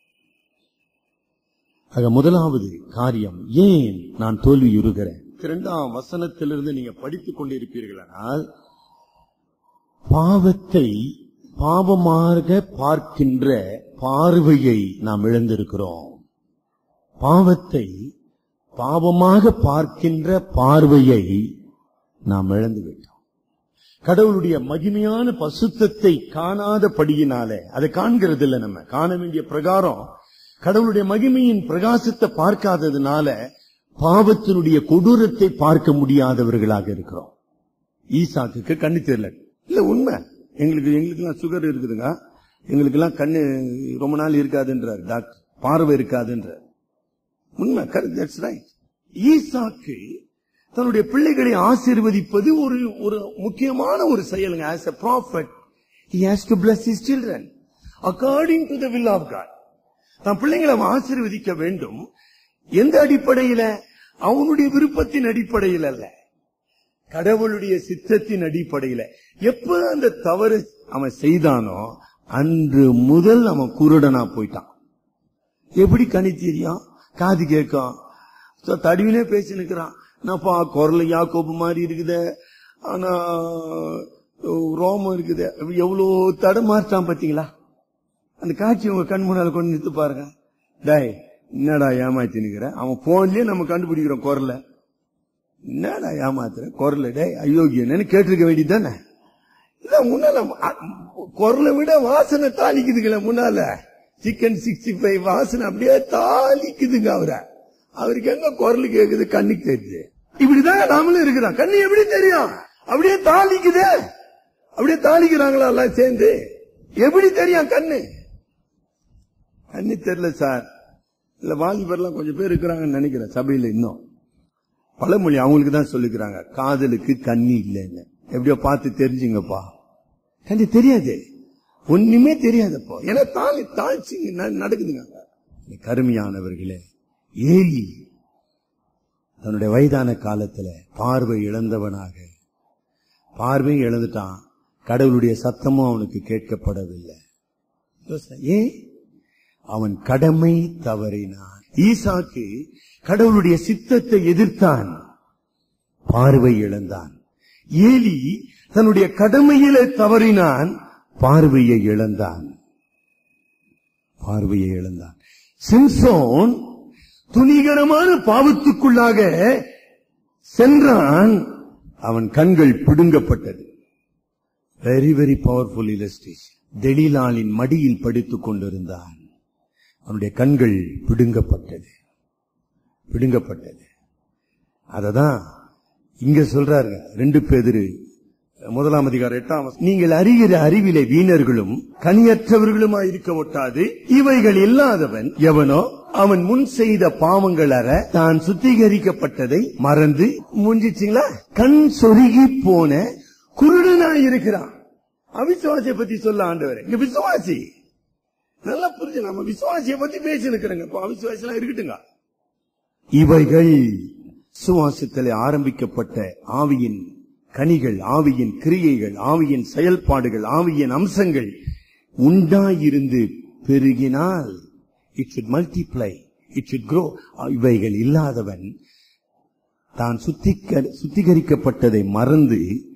ஆக முதலாவது காரியம் ஏன் நான் தோல்வியுறுகிறேன் இரண்டாம் வசனத்திலிருந்து நீங்க படித்துக் கொண்டிருப்பீர்களானால் பாவத்தை பாவமாக பார்க்கின்ற பார்வையை நாம் இழந்திருக்கிறோம் பாவத்தை பாவமாக பார்க்கின்ற பார்வையை நாம் இழந்து விட்டோம் கடவுளுடைய மகிமையான பசுத்தத்தை காணாதபடியினாலே அதை காண்கிறது இல்ல நம்ம காண வேண்டிய பிரகாரம் கடவுளுடைய மகிமையின் பிரகாசத்தை பார்க்காததுனால பாவத்தினுடைய கொடூரத்தை பார்க்க முடியாதவர்களாக இருக்கிறோம் ஈசாக்குக்கு கண்ணு தெரியல இல்ல உண்மை எங்களுக்கு எங்களுக்கெல்லாம் சுகர் இருக்குதுங்க எங்களுக்கெல்லாம் கண்ணு ரொம்ப நாள் இருக்காதுன்றார் டாக்டர் பார்வை இருக்காதுன்றார் உண்மை தட்ஸ் ரைட் ஈசாக்கு தன்னுடைய பிள்ளைகளை ஆசீர்வதிப்பது ஒரு ஒரு முக்கியமான ஒரு செயலுங்க as a prophet he has to bless his children according to the will of god தன் பிள்ளைங்களை அவன் ஆசீர்வதிக்க வேண்டும் எந்த அடிப்படையில அவனுடைய விருப்பத்தின் அடிப்படையில் அல்ல கடவுளுடைய சித்தத்தின் அடிப்படையில எப்ப அந்த தவறு அவன் செய்தானோ அன்று முதல் அவன் குருடனா போயிட்டான் எப்படி கனி தெரியும் காது கேட்கும் So, தடிவினே பேசி நிக்கிறான் என்னப்பா குரல் யாக்கோப்பு மாதிரி இருக்குது ஆனா ரோமம் இருக்குது எவ்வளவு தடமாற்றான் பாத்தீங்களா அந்த காட்சி உங்க கண் முன்னால கொண்டு நிறுத்து பாருங்க டேய் என்னடா ஏமாத்தி நிக்கிற அவன் போன்லயே நம்ம கண்டுபிடிக்கிறோம் குரலை என்னடா ஏமாத்துற குரல் டேய் அயோக்கியன்னு கேட்டிருக்க வேண்டியது தானே இல்ல முன்னால அ- குரலை விட வாசனை தாளிக்குதுங்களே முன்னால சிக்கன் சிக்ஸ்டி ஃபைவ் வாசனை அப்படியே தாளிக்குதுங்க அவரை அவருக்கு எங்க குரல் கேக்குது கண்ணுக்கு தெரியுது இப்படிதான் நாமளும் இருக்கிறோம் கண்ணு எப்படி தெரியும் அப்படியே தாளிக்குதே அப்படியே தாளிக்கிறாங்களா எல்லாம் சேர்ந்து எப்படி தெரியும் கண்ணு கண்ணு தெரியல சார் இல்ல வாலிபர்லாம் கொஞ்சம் பேர் இருக்கிறாங்கன்னு நினைக்கிறேன் சபையில இன்னும் பழமொழி அவங்களுக்கு தான் சொல்லிக்கிறாங்க காதலுக்கு கண்ணி இல்லைன்னு எப்படியோ பார்த்து தெரிஞ்சுங்கப்பா கண்ணி தெரியாது ஒண்ணுமே தெரியாதப்போ ஏன்னா தாலி தாழ்ச்சிங்க ந- நடக்குதுங்க அங்க. கருமையானவர்களே ஏலி தன்னுடைய வயதான காலத்துல பார்வை இழந்தவனாக பார்வை இழந்துட்டான் கடவுளுடைய சத்தமும் அவனுக்கு கேட்கப்படவில்லை யோசனை, ஏன் அவன் கடமை தவறினான் ஈசாக்கு கடவுளுடைய சித்தத்தை எதிர்த்தான் பார்வை இழந்தான் ஏலி தன்னுடைய கடமையிலே தவறினான் பார்வையை இழந்தான் பார்வையை இழந்தான் சிம்சோன் துணிகரமான பாவத்துக்குள்ளாக சென்றான் அவன் கண்கள் பிடுங்கப்பட்டது வெரி வெரி பவர்ஃபுல் illustration தெளிலாளின் மடியில் படித்துக் கொண்டிருந்தான் அவனுடைய கண்கள் பிடுங்கப்பட்டது பிடுங்கப்பட்டது அததான் இங்க சொல்றாருங்க ரெண்டு பேதிரு முதலாம் அதிகாரம் எட்டாம் வசனம். நீங்கள் அறிகிற அறிவிலே வீணர்களும் கனியற்றவர்களுமாய் இருக்க ஒட்டாது இவைகள் இல்லாதவன் எவனோ அவன் முன் செய்த பாவங்கள் அற தான் சுத்திகரிக்கப்பட்டதை மறந்து முடிஞ்சிச்சிங்களா கண் சொருகி போன குருடனாய் இருக்கிறான் அவிசுவாசியை பத்தி சொல்ல ஆண்டவரே இங்க விசுவாசி நல்லா புரிஞ்சு நம்ம விசுவாசியை பத்தி பேசி இருக்கிறோங்க இப்போ அவிசுவாசி எல்லாம் இருக்கட்டுங்க இவைகள் சுவாசத்தில் ஆரம்பிக்கப்பட்ட ஆவியின் கனிகள் ஆவியின் கிரியைகள் ஆவியின் செயல்பாடுகள் ஆவியின் அம்சங்கள் உண்டாயிருந்து பெருகினால் it should multiply it should grow இவைகள் இல்லாதவன் தான் சுத்திக சுத்திகரிக்கப்பட்டதை மறந்து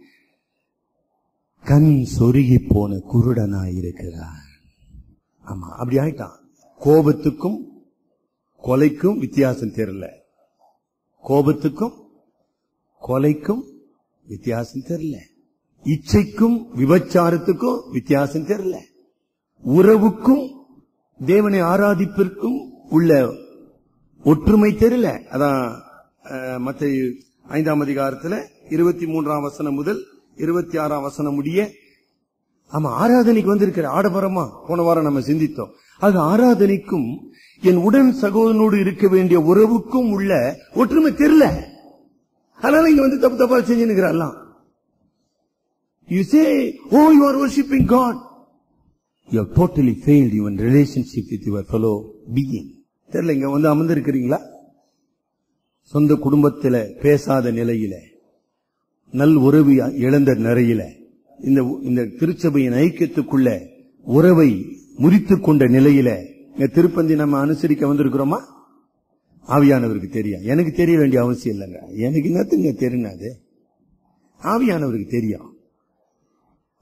கண் சொருகி போன குருடனாயிருக்கிறான் ஆமா அப்படி ஆயிட்டான் கோபத்துக்கும் கொலைக்கும் வித்தியாசம் தெரியல கோபத்துக்கும் கொலைக்கும் வித்தியாசம் தெரியல இச்சைக்கும் விபச்சாரத்துக்கும் வித்தியாசம் தெரியல உறவுக்கும் தேவனை ஆராதிப்பிற்கும் உள்ள ஒற்றுமை தெரியல அதான் அஹ், மத்தேயு ஐந்தாம் அதிகாரத்துல இருபத்தி மூன்றாம் வசனம் முதல் இருபத்தி ஆறாம் வசனம் முடிய ஆமா ஆராதனைக்கு வந்திருக்கிற ஆடம்பரமா போன வாரம் நம்ம சிந்தித்தோம் அது ஆராதனைக்கும் என் உடன் சகோதரனோடு இருக்க வேண்டிய உறவுக்கும் உள்ள ஒற்றுமை தெரியல அதனால இங்க வந்து தப்பு தப்பா செஞ்சுக்கிறான் you say oh you are worshipping God you have totally failed your relationship with your fellow being தெரியல இங்க வந்து அமர்ந்திருக்கிறீங்களா சொந்த குடும்பத்தில பேசாத நிலையில நல் உறவு இழந்த நிறையில இந்த இந்த திருச்சபையின் ஐக்கியத்துக்குள்ள உறவை முறித்துக் கொண்ட நிலையில இங்க திருப்பந்தி நம்ம அனுசரிக்க வந்திருக்கிறோமா ஆவியானவருக்கு தெரியும் எனக்கு தெரிய வேண்டிய அவசியம் இல்லைங்க எனக்கு என்னத்துங்க தெரியாது ஆவியானவருக்கு தெரியும்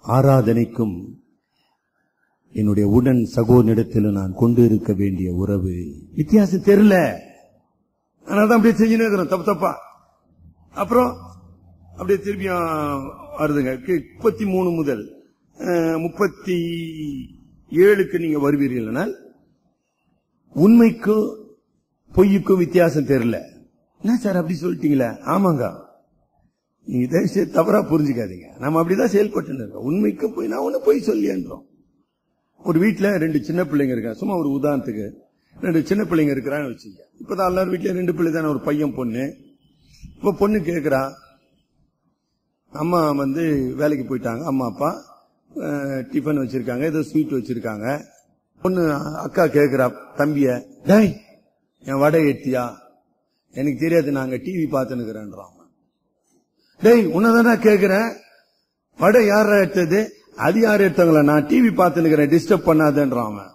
ஆராதனைக்கும் என்னுடைய உடன் சகோதரிடத்தில் நான் கொண்டு இருக்க வேண்டிய உறவு வித்தியாசம் தெரியல அதனாலதான் அப்படியே செஞ்சுன்னு இருக்கிறோம் தப்பு தப்பா அப்புறம் அப்படியே திருப்பியும் வருதுங்க முப்பத்தி மூணு முதல் அஹ், முப்பத்தி ஏழுக்கு நீங்க வருவீர்கள் உண்மைக்கும் பொய்யுக்கும் வித்தியாசம் தெரியல என்ன சார் அப்படி சொல்லிட்டீங்களே ஆமாங்க நீங்க தயவு செய்து தவறா புரிஞ்சுக்காதீங்க நம்ம அப்படிதான் செயல்பட்டு இருக்கோம் உண்மைக்கும் போய் நான் ஒண்ணு பொய் சொல்லியன்றோம் ஒரு வீட்ல ரெண்டு சின்ன பிள்ளைங்க இருக்காங்க சும்மா ஒரு உதாரணத்துக்கு ரெண்டு சின்ன பிள்ளைங்க இருக்கிறான்னு வச்சுங்க இப்பதான் எல்லாரும் வீட்லயும் ரெண்டு பிள்ளை தானே ஒரு பையன் பொண்ணு இப்ப பொண்ணு கேக்குறா அம்மா வந்து வேலைக்கு போயிட்டாங்க அம்மா அப்பா அஹ், டிஃபன் வச்சிருக்காங்க ஏதோ ஸ்வீட் வச்சிருக்காங்க பொண்ணு அக்கா கேக்குறா தம்பிய டேய் என் வடை எட்டியா எனக்கு தெரியாது நாங்க டிவி பார்த்துனுக்குறேன்றான் டேய் உன்னதானா கேக்குறேன் வடை யாரா எடுத்தது அது யார் எடுத்தாங்களா நான் டிவி பார்த்துனுக்கிறேன் டிஸ்டர்ப் பண்ணாதேன்றான் அவன்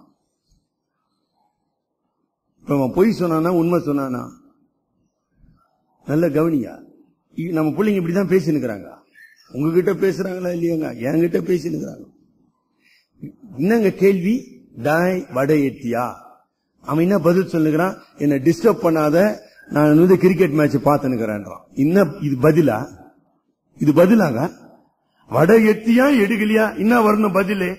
இப்ப அவன் பொய் சொன்னானா உண்மை சொன்னானா நல்ல கவனியா இ- நம்ம பிள்ளைங்க இப்படிதான் பேசினுக்கிறாங்க உங்ககிட்ட பேசுறாங்களா இல்லையாங்க என்கிட்ட பேசினுக்கிறாங்க என்னங்க கேள்வி டாய் வடை எட்டியா அவன் என்ன பதில் சொல்லுகிறான் என்ன டிஸ்டர்ப் பண்ணாத நான் வந்து கிரிக்கெட் மேட்ச் பார்த்துனுக்கிறேன்றான் என்ன இது பதிலா இது பதிலாங்க வடை எட்டியா எடுக்கலையா என்ன வரணும் பதிலு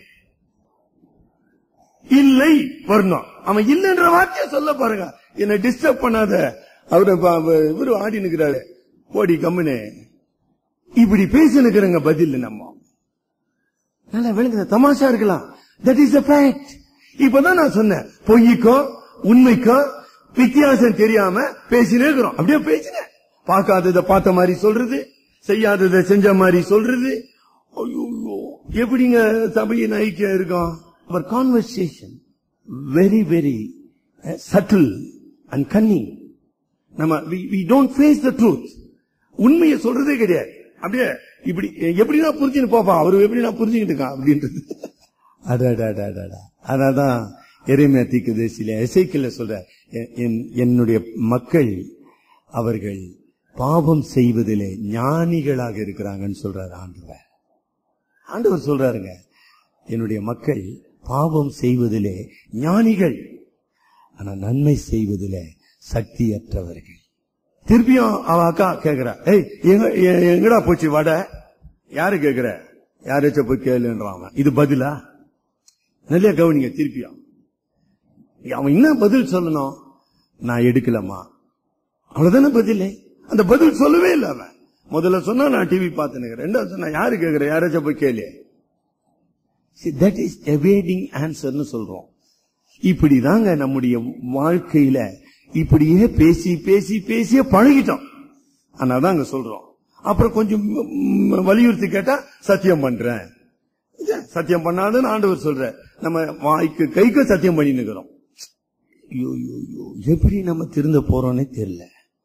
இல்லை வரணும் அவன் இல்லைன்ற வார்த்தைய சொல்ல பாருங்க என்ன டிஸ்டர்ப் பண்ணாத அவரு ப- அவ- இவரு ஆடி நிக்கிறாரு ஓடி கம்முனு இப்படி பேசினுக்கிறங்க பதில் நம்ம நல்லா விளங்குது தமாஷா இருக்கலாம் தட் இஸ் ஃபேக்ட் இப்பதான் நான் சொன்னேன் பொய்யுக்கும் உண்மைக்கும் வித்தியாசம் தெரியாம பேசினே இருக்கிறோம் அப்படியே பேசினேன் பார்க்காததை பார்த்த மாதிரி சொல்றது செய்யாததை செஞ்ச மாதிரி சொல்றது ஐயோ எப்படிங்க சபையின் ஐக்கியம் இருக்கும் அவர் conversation very very subtle and cunning நம்ம we don't face the truth உண்மையை சொல்றதே கிடையாது அப்படியே இப்படி எப்படி நான் புரிஞ்சுன்னு போப்பா அவரு எப்படி நான் புரிஞ்சுக்கிட்டு இருக்கான் அப்படின்றது அடாடாடாடாடா அதான் எரேமியா தீர்க்கதரிசியில எசைக்கல்ல சொல்ற எ- என்- என்னுடைய மக்கள் அவர்கள் பாவம் செய்வதிலே ஞானிகளாக இருக்கிறாங்கன்னு சொல்றாரு ஆண்டவர் ஆண்டவர் சொல்றாருங்க என்னுடைய மக்கள் பாவம் செய்வதிலே ஞானிகள் ஆனா நன்மை செய்வதிலே சக்தியற்றவர்கள் திருப்பியும் அவ அக்கா கேக்குறா ஏய் எங்க எ- எங்கடா போச்சு வடை யாரு கேக்குற யாராச்சும் போய் கேளுன்றான் அவன். இது பதிலா நல்ல கவனிங்க திருப்பியும் அவன் என்ன பதில் சொல்லணும் நான் எடுக்கலம்மா அவ்வளவுதானே பதில் அந்த பதில் சொல்லவே இல்லை அவன் முதல்ல சொன்னா நான் டிவி பார்த்துனுக்கிறேன் ரெண்டாவது சொன்னா யாரு கேக்குற யாராச்சும் போய் கேளு தட் இஸ் எவேடிங் ஆன்சர்னு சொல்றோம் இப்படிதாங்க நம்முடைய வாழ்க்கையில இப்படியே பேசி பேசி பேசியே பழகிட்டோம் ஆனாதான் அங்க சொல்றோம் அப்புறம் கொஞ்சம் ம், வலியுறுத்தி கேட்டா சத்தியம் பண்றேன் இது, சத்தியம் பண்ணாதுன்னு ஆண்டவர் சொல்ற நம்ம வாய்க்கு கைக்கு சத்தியம் பண்ணி நிக்கிறோம் ஐயோ, ஐயோ, ஐயோ, எப்படி நம்ம திருந்த போறோம்னே தெரியல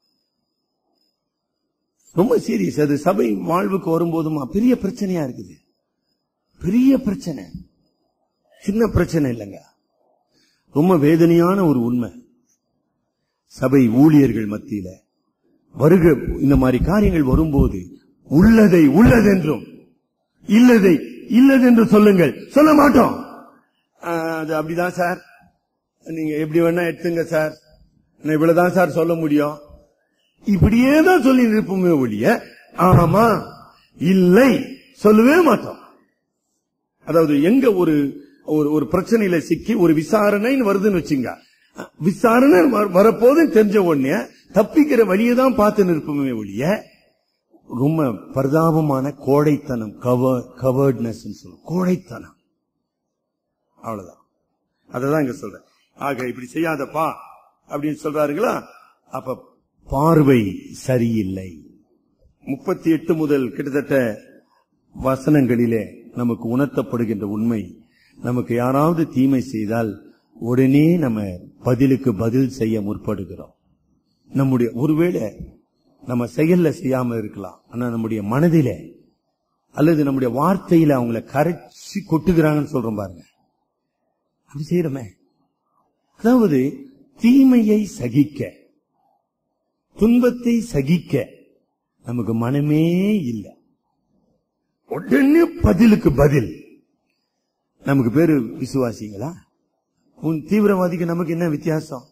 ரொம்ப சீரியஸ் அது சபை வாழ்வுக்கு வரும்போதுமா பெரிய பிரச்சனையா இருக்குது பெரிய பிரச்சனை சின்ன பிரச்சனை இல்லைங்க ரொம்ப வேதனையான ஒரு உண்மை சபை ஊழியர்கள் மத்தியில வருக இந்த மாதிரி காரியங்கள் வரும்போது உள்ளதை உள்ளதென்றும் இல்லதை இல்லதென்று சொல்லுங்கள் சொல்ல மாட்டோம் ஆஹ், அது அப்படிதான் சார் நீங்க எப்படி வேணா எடுத்துங்க சார் நான் இவ்வளவுதான் சார் சொல்ல முடியும் இப்படியே தான் சொல்லி இருப்போமே ஒழிய ஆமா இல்லை சொல்லவே மாட்டோம் அதாவது எங்க ஒரு ஒரு ஒரு பிரச்சனையில சிக்கி ஒரு விசாரணைன்னு வருதுன்னு வச்சுங்க விசாரணை வர- வரப்போது தெரிஞ்ச உடனே தப்பிக்கிற வழியை தான் பார்த்து நிற்போமே ஒழிய ரொம்ப பரிதாபமான கோழைத்தனம் கவர் கவர்ட்னஸ் சொல்லுவோம் கோழைத்தனம் அவ்வளவுதான் அததான் இங்க சொல்றேன் ஆக இப்படி செய்யாதப்பா அப்படின்னு சொல்றாருங்களா அப்ப பார்வை சரியில்லை முப்பத்தி எட்டு முதல் கிட்டத்தட்ட வசனங்களிலே நமக்கு உணர்த்தப்படுகின்ற உண்மை நமக்கு யாராவது தீமை செய்தால் உடனே நம்ம பதிலுக்கு பதில் செய்ய முற்படுகிறோம் நம்முடைய ஒருவேளை நம்ம செயல்ல செய்யாம இருக்கலாம் ஆனா நம்முடைய மனதிலே அல்லது நம்முடைய வார்த்தையில அவங்கள கரைச்சி கொட்டுகிறாங்கன்னு சொல்றோம் பாருங்க அப்படி செய்யறோமே அதாவது தீமையை சகிக்க துன்பத்தை சகிக்க நமக்கு மனமே இல்லை உடனே பதிலுக்கு பதில் நமக்கு பேரு விசுவாசிங்களா உன் தீவிரவாதிக்கு நமக்கு என்ன வித்தியாசம்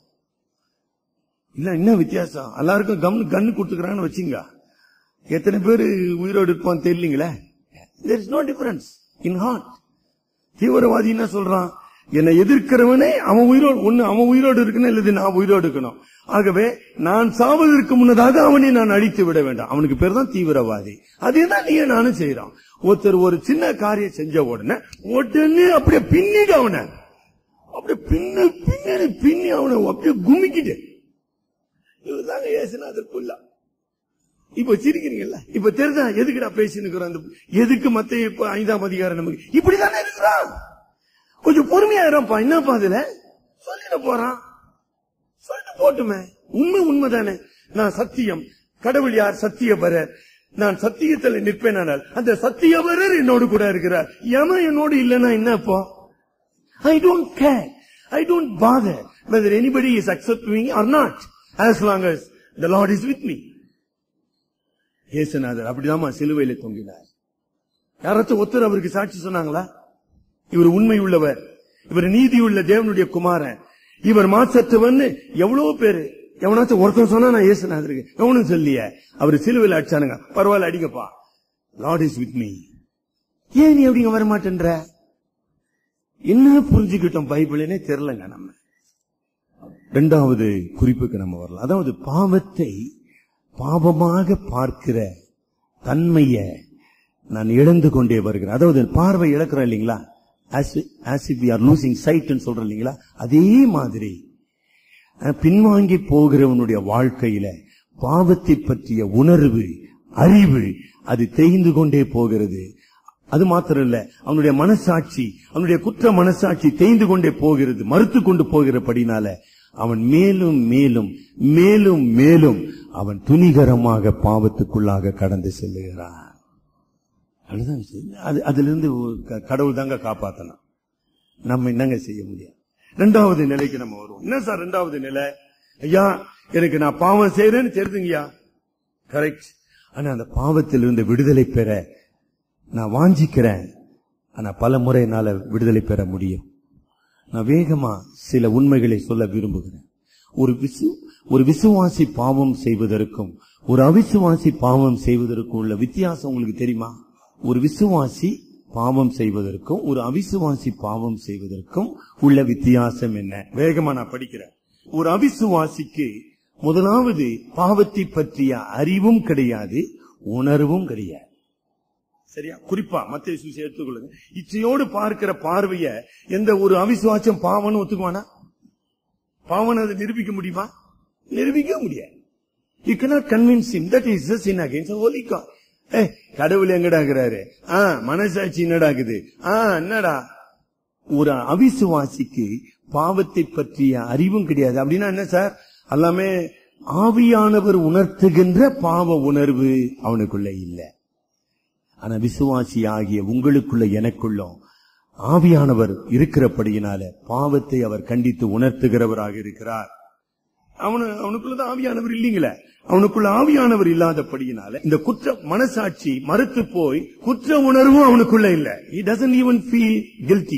இல்ல என்ன வித்தியாசம் எல்லாருக்கும் கம்மு கண்ணு கொடுத்துக்கிறான்னு வச்சுங்க எத்தனை பேர் உயிரோடு இருப்பான் தெரியலீங்களே there is no difference in heart தீவிரவாதி என்ன சொல்றான் என்னை எதிர்க்கிறவனே அவன் உயிரோடு ஒண்ணு அவன் உயிரோடு இருக்கணும் இல்லது நான் உயிரோடு இருக்கணும் ஆகவே நான் சாவதற்கு முன்னதாக அவனை நான் அழித்து விட வேண்டாம் அவனுக்கு பேர் தான் தீவிரவாதி அதே தான் நீ நானும் செய்யறான் ஒருத்தர் ஒரு சின்ன காரியம் செஞ்ச உடனே உடனே அப்படியே பின்னிட்டு அவனை அப்படியே பின்ன பின்னாடி பின்னி அவனை அப்படியே குமிக்கிட்டு இவர்தாங்க ஏசுநாதர் புல்லா இப்ப சிரிக்கிறீங்கல்ல இப்ப தெரிஞ்சா எதுக்குடா பேசினுக்கிறோம் அந்த எதுக்கு மத்த இப்ப ஐந்தாம் அதிகாரம் நமக்கு இப்படிதானே இருக்கிறான் கொஞ்சம் பொறுமையா இருப்பா என்னப்பா அதுல சொல்லிட போறான் சொல்லிட்டு போட்டுமே உண்மை உண்மைதானே நான் சத்தியம் கடவுள் யார் சத்தியபரர் நான் சத்தியத்தில் நிற்பேனால் அந்த சத்தியபரர் என்னோடு கூட இருக்கிறார் எவன் என்னோடு இல்லைன்னா என்னப்போ I don't care. I don't bother whether anybody is accepting me or not, as long as the Lord is with me. இயேசுநாதர் அப்படிதான் சிலுவையில தொங்கினார் யாராச்சும் ஒருத்தர் அவருக்கு சாட்சி சொன்னாங்களா இவர் உண்மை உள்ளவர் இவர் நீதி உள்ள தேவனுடைய குமாரன் இவர் மாசற்றவன் எவ்வளவு பேரு எவனாச்சும் ஒருத்தன் சொன்னா நான் இயேசுநாதருக்கு எவனும் சொல்லிய அவர் சிலுவையில் அடிச்சானுங்க பரவாயில்ல அடிங்கப்பா லார்ட் இஸ் வித் மீ ஏன் நீ அப்படிங்க வர மாட்டேன்ற என்ன புரிஞ்சுக்கிட்டோம் பைபிள்னே தெரியலங்க நம்ம இரண்டாவது குறிப்புக்கு நம்ம வரலாம் அதாவது பாவத்தை பாவமாக பார்க்கிற தன்மைய நான் இழந்து கொண்டே வருகிறேன் அதாவது பார்வை இழக்கிறோம் இல்லைங்களா as if we are losing sight ன்னு சொல்றோம் இல்லைங்களா அதே மாதிரி அஹ், பின்வாங்கி போகிறவனுடைய வாழ்க்கையில பாவத்தை பற்றிய உணர்வு அறிவு அது தேய்ந்து கொண்டே போகிறது அது மாத்திரம் இல்ல அவனுடைய மனசாட்சி அவனுடைய குற்ற மனசாட்சி தேய்ந்து கொண்டே போகிறது மறுத்து கொண்டு போகிறபடினால அவன் மேலும் மேலும் மேலும் மேலும் அவன் துணிகரமாக பாவத்துக்குள்ளாக கடந்து செல்லுகிறான் அதுதான் விஷயம். அது அதுல இருந்து க- கடவுள் தாங்க காப்பாத்தணும் நம்ம என்னங்க செய்ய முடியும் ரெண்டாவது நிலைக்கு நம்ம வருவோம் என்ன சார் ரெண்டாவது நிலை ஐயா எனக்கு நான் பாவம் செய்யறேன்னு தெரிஞ்சுங்கய்யா கரெக்ட் ஆனா அந்த பாவத்திலிருந்து விடுதலை பெற நான் வாஞ்சிக்கிறேன் ஆனா பல முறை என்னால விடுதலை பெற முடியும் நான் வேகமா சில உண்மைகளை சொல்ல விரும்புகிறேன் ஒரு விசு ஒரு விசுவாசி பாவம் செய்வதற்கும் ஒரு அவிசுவாசி பாவம் செய்வதற்கும் உள்ள வித்தியாசம் உங்களுக்கு தெரியுமா ஒரு விசுவாசி பாவம் செய்வதற்கும் ஒரு அவிசுவாசி பாவம் செய்வதற்கும் உள்ள வித்தியாசம் என்ன வேகமா நான் படிக்கிறேன் ஒரு அவிசுவாசிக்கு முதலாவது பாவத்தை பற்றிய அறிவும் கிடையாது உணர்வும் கிடையாது சரியா குறிப்பா மத்திய சுசி எடுத்துக்கொள்ளுங்க இச்சையோடு பார்க்கிற பார்வைய எந்த ஒரு அவிசுவாசம் பாவம்னு ஒத்துக்குவானா பாவன் அதை நிரூபிக்க முடியுமா நிரூபிக்க முடியாது you cannot convince him that is a sin against the holy God. ஏ கடவுள் எங்கடாக்குறாரு ஆ மனசாட்சி என்னடாக்குது ஆ என்னடா ஒரு அவிசுவாசிக்கு பாவத்தை பற்றிய அறிவும் கிடையாது அப்படின்னா என்ன சார் எல்லாமே ஆவியானவர் உணர்த்துகின்ற பாவ உணர்வு அவனுக்குள்ள இல்லை ஆனா விசுவாசி ஆகிய உங்களுக்குள்ள எனக்குள்ளும் ஆவியானவர் இருக்கிறபடியினால பாவத்தை அவர் கண்டித்து உணர்த்துகிறவராக இருக்கிறார் அவனு அவனுக்குள்ளதான் ஆவியானவர் இல்லீங்களே அவனுக்குள்ள ஆவியானவர் இல்லாதபடியினால இந்த குற்ற மனசாட்சி மறுத்து போய் குற்ற உணர்வும் அவனுக்குள்ள இல்ல he doesn't even feel guilty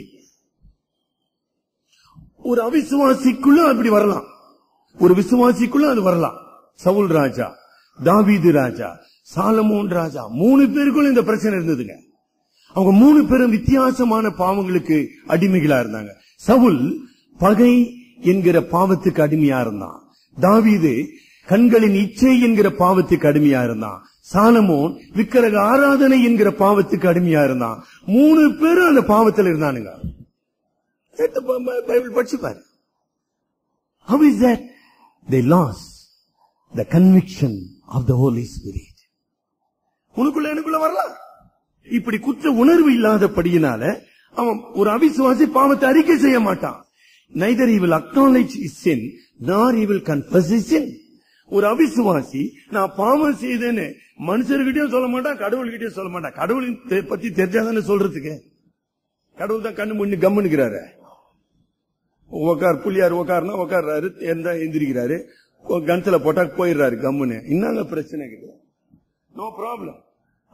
ஒரு அவிசுவாசிக்குள்ள அப்படி வரலாம் ஒரு விசுவாசிக்குள்ள அது வரலாம் சவுல் ராஜா தாவீது ராஜா சாலமோன் ராஜா மூணு பேருக்குள்ள இந்த பிரச்சனை இருந்ததுங்க அவங்க மூணு பேரும் வித்தியாசமான பாவங்களுக்கு அடிமைகளா இருந்தாங்க சவுல் பகை என்கிற பாவத்துக்கு அடிமையா இருந்தான் தாவீது கண்களின் இச்சை என்கிற பாவத்துக்கு அடிமையா இருந்தான் சாலமோன் விக்கிரக ஆராதனை என்கிற பாவத்துக்கு அடிமையா இருந்தான் மூணு பேரும் அந்த பாவத்துல இருந்தானுங்க எடுத்து ப- ப- பைபிள் படிச்சு பாரு How is that? They lost the conviction of the Holy Spirit. உனக்குள்ள எனக்குள்ள வரலாம் இப்படி குற்ற உணர்வு இல்லாதபடியினால அவன் ஒரு அவிசுவாசி பாவத்தை அறிக்கை செய்ய மாட்டான் neither he will acknowledge his sin nor he will confess his sin ஒரு அவிசுவாசி நான் பாவம் செய்தேன்னு மனுஷர்கிட்டயும் சொல்ல மாட்டான் கடவுள்கிட்டயும் சொல்ல மாட்டான் கடவுளின் தெ- பத்தி தெரிஞ்சாதானே சொல்றதுக்கு கடவுள் தான் கண்ணு முன்னு கம்முனுக்கிறாரு உக்கார் புள்ளியார் உக்காருனா உக்காடுறாரு எந்த எந்திரிக்கிறாரு கணத்துல போட்டா போயிடுறாரு கம்முன்னு என்னங்க பிரச்சனை இருக்குது நோ ப்ராப்ளம்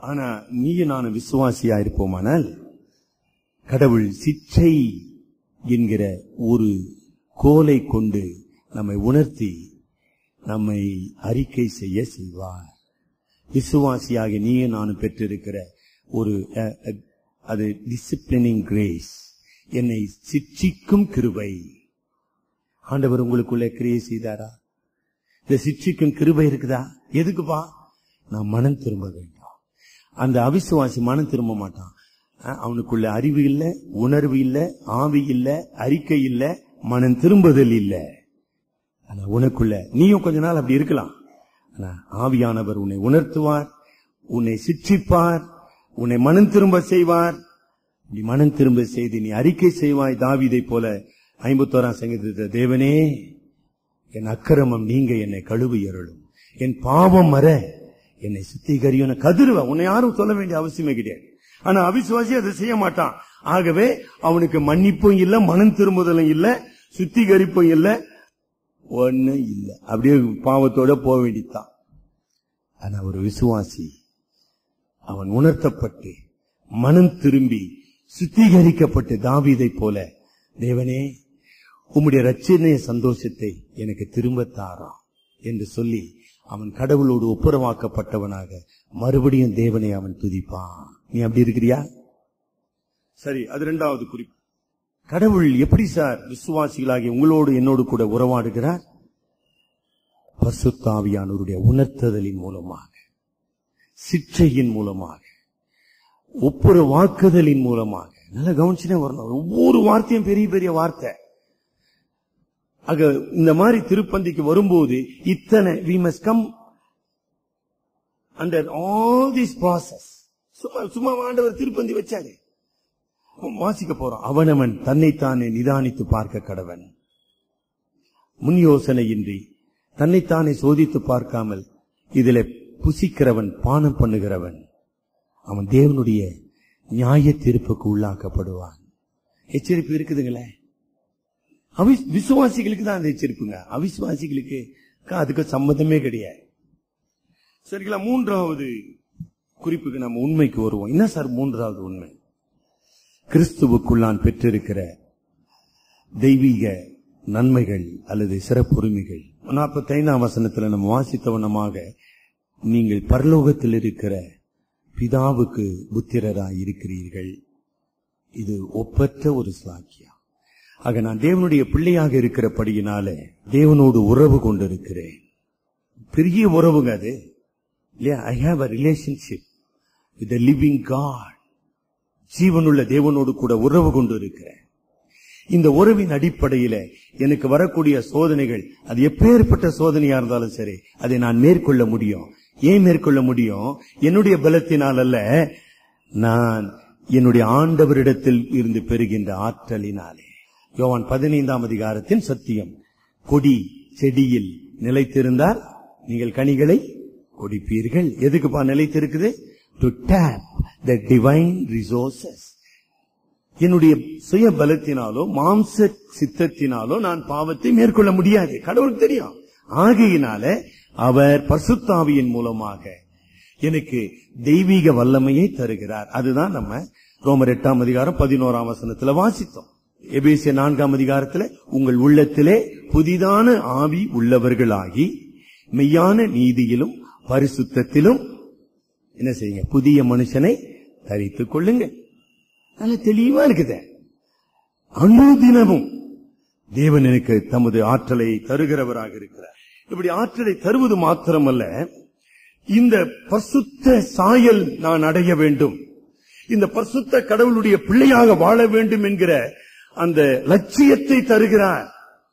ஆனா நீயும் நானும் விசுவாசியா இருப்போமானால் கடவுள் சிற்றை என்கிற ஒரு கோலை கொண்டு நம்மை உணர்த்தி நம்மை அறிக்கை செய்ய செய்வார் விசுவாசியாக நீயும் நானும் பெற்றிருக்கிற ஒரு அஹ், அஹ், அது டிசிப்ளினிங் கிரேஸ் என்னை சிட்சிக்கும் கிருபை ஆண்டவர் உங்களுக்குள்ளே கிரியை செய்தாரா இந்த சிட்சிக்கும் கிருபை இருக்குதா எதுக்குப்பா நான் மனம் திரும்ப வேண்டும் அந்த அவிசுவாசி மனம் திரும்ப மாட்டான் அஹ், அவனுக்குள்ள அறிவு இல்ல உணர்வு இல்ல ஆவி இல்ல அறிக்கை இல்ல மனம் திரும்புதல் இல்ல ஆனா உனக்குள்ள நீயும் கொஞ்ச நாள் அப்படி இருக்கலாம் ஆனா ஆவியானவர் உன்னை உணர்த்துவார் உன்னை சிட்சிப்பார் உன்னை மனம் திரும்ப செய்வார் நீ மனம் திரும்ப செய்து நீ அறிக்கை செய்வாய் தாவீதை போல ஐம்பத்தோராம் சங்கீதத்தை தேவனே என் அக்கிரமம் நீங்க என்னை கழுவி அருளும் என் பாவம் மற என்னை சுத்திகரியும் கதிருவ உன்னை யாரும் சொல்ல வேண்டிய அவசியமே கிடையாது ஆனா அவிசுவாசி அதை செய்ய மாட்டான் ஆகவே அவனுக்கு மன்னிப்பும் இல்ல மனம் திரும்புதலும் இல்ல சுத்திகரிப்பும் இல்ல ஒண்ணு இல்ல அப்படியே பாவத்தோட போக வேண்டியதுதான் ஆனா ஒரு விசுவாசி அவன் உணர்த்தப்பட்டு மனம் திரும்பி சுத்திகரிக்கப்பட்டு தாவீதை போல தேவனே உம்முடைய ரட்சணைய சந்தோஷத்தை எனக்கு திரும்ப தாராம் என்று சொல்லி அவன் கடவுளோடு ஒப்புரவாக்கப்பட்டவனாக மறுபடியும் தேவனை அவன் துதிப்பான் நீ அப்படி இருக்கிறியா சரி அது இரண்டாவது குறிப்பு கடவுள் எப்படி சார் விசுவாசிகளாகி உங்களோடு என்னோடு கூட உறவாடுகிறார் பசுத்தாவியானவருடைய உணர்த்துதலின் மூலமாக சிற்றையின் மூலமாக ஒப்புற வாக்குதலின் மூலமாக நல்லா கவனிச்சுனே வரணும் ஒவ்வொரு வார்த்தையும் பெரிய பெரிய வார்த்தை ஆக இந்த மாதிரி திருப்பந்திக்கு வரும்போது இத்தனை we must come under all this process சும்மா சும்மா ஆண்டவர் திருப்பந்தி வச்சாரு வாசிக்க போறோம் அவனவன் தன்னைத்தானே நிதானித்து பார்க்க கடவன் முன் யோசனையின்றி தன்னைத்தானே சோதித்து பார்க்காமல் இதிலே புசிக்கிறவன் பானம் பண்ணுகிறவன் அவன் தேவனுடைய நியாய தீர்ப்புக்கு உள்ளாக்கப்படுவான் எச்சரிப்பு இருக்குதுங்களே அவி விசுவாசிகளுக்கு தான் அந்த எச்சரிப்புங்க அவிசுவாசிகளுக்கு அதுக்கு சம்மந்தமே கிடையாது சரிங்களா மூன்றாவது குறிப்புக்கு நம்ம உண்மைக்கு வருவோம் என்ன சார் மூன்றாவது உண்மை கிறிஸ்துவுக்குள் நான் பெற்றிருக்கிற தெய்வீக நன்மைகள் அல்லது சிறப்புரிமைகள் நாற்பத்தி ஐந்தாம் வசனத்துல நம்ம வாசித்தவனமாக நீங்கள் பரலோகத்தில் இருக்கிற பிதாவுக்கு புத்திரராய் இருக்கிறீர்கள் இது ஒப்பற்ற ஒரு சாக்கியம் ஆக நான் தேவனுடைய பிள்ளையாக இருக்கிறபடியினால தேவனோடு உறவு கொண்டிருக்கிறேன் பெரிய உறவுங்க அது இல்லையா I have a relationship with living God ஜீவனுள்ள தேவனோடு கூட உறவு கொண்டு இருக்கிறேன் இந்த உறவின் அடிப்படையில எனக்கு வரக்கூடிய சோதனைகள் அது எப்பேற்பட்ட சோதனையா இருந்தாலும் சரி அதை நான் மேற்கொள்ள முடியும் ஏன் மேற்கொள்ள முடியும் என்னுடைய பலத்தினால் அல்ல நான் என்னுடைய ஆண்டவரிடத்தில் இருந்து பெறுகின்ற ஆற்றலினாலே யோவான் பதினைந்தாம் அதிகாரத்தின் சத்தியம் கொடி செடியில் நிலைத்திருந்தால் நீங்கள் கனிகளை கொடுப்பீர்கள் எதுக்குப்பா நிலைத்திருக்குது to tap the divine resources என்னுடைய சுய பலத்தினாலோ மாம்ச சித்தத்தினாலோ நான் பாவத்தை மேற்கொள்ள முடியாது கடவுளுக்கு தெரியும் ஆகையினால அவர் பசுத்தாவியின் மூலமாக எனக்கு தெய்வீக வல்லமையை தருகிறார் அதுதான் நம்ம ரோமர் எட்டாம் அதிகாரம் பதினோராம் வசனத்துல வாசித்தோம் எபேசிய நான்காம் அதிகாரத்துல உங்கள் உள்ளத்திலே புதிதான ஆவி உள்ளவர்களாகி மெய்யான நீதியிலும் பரிசுத்தத்திலும் என்ன செய்யுங்க புதிய மனுஷனை தரித்துக் கொள்ளுங்க நல்ல தெளிவா இருக்குது அனுதினமும் தேவன் எனக்கு தமது ஆற்றலை தருகிறவராக இருக்கிறார் இப்படி ஆற்றலை தருவது மாத்திரமல்ல இந்த பசுத்த சாயல் நான் அடைய வேண்டும் இந்த பசுத்த கடவுளுடைய பிள்ளையாக வாழ வேண்டும் என்கிற அந்த லட்சியத்தை தருகிறார்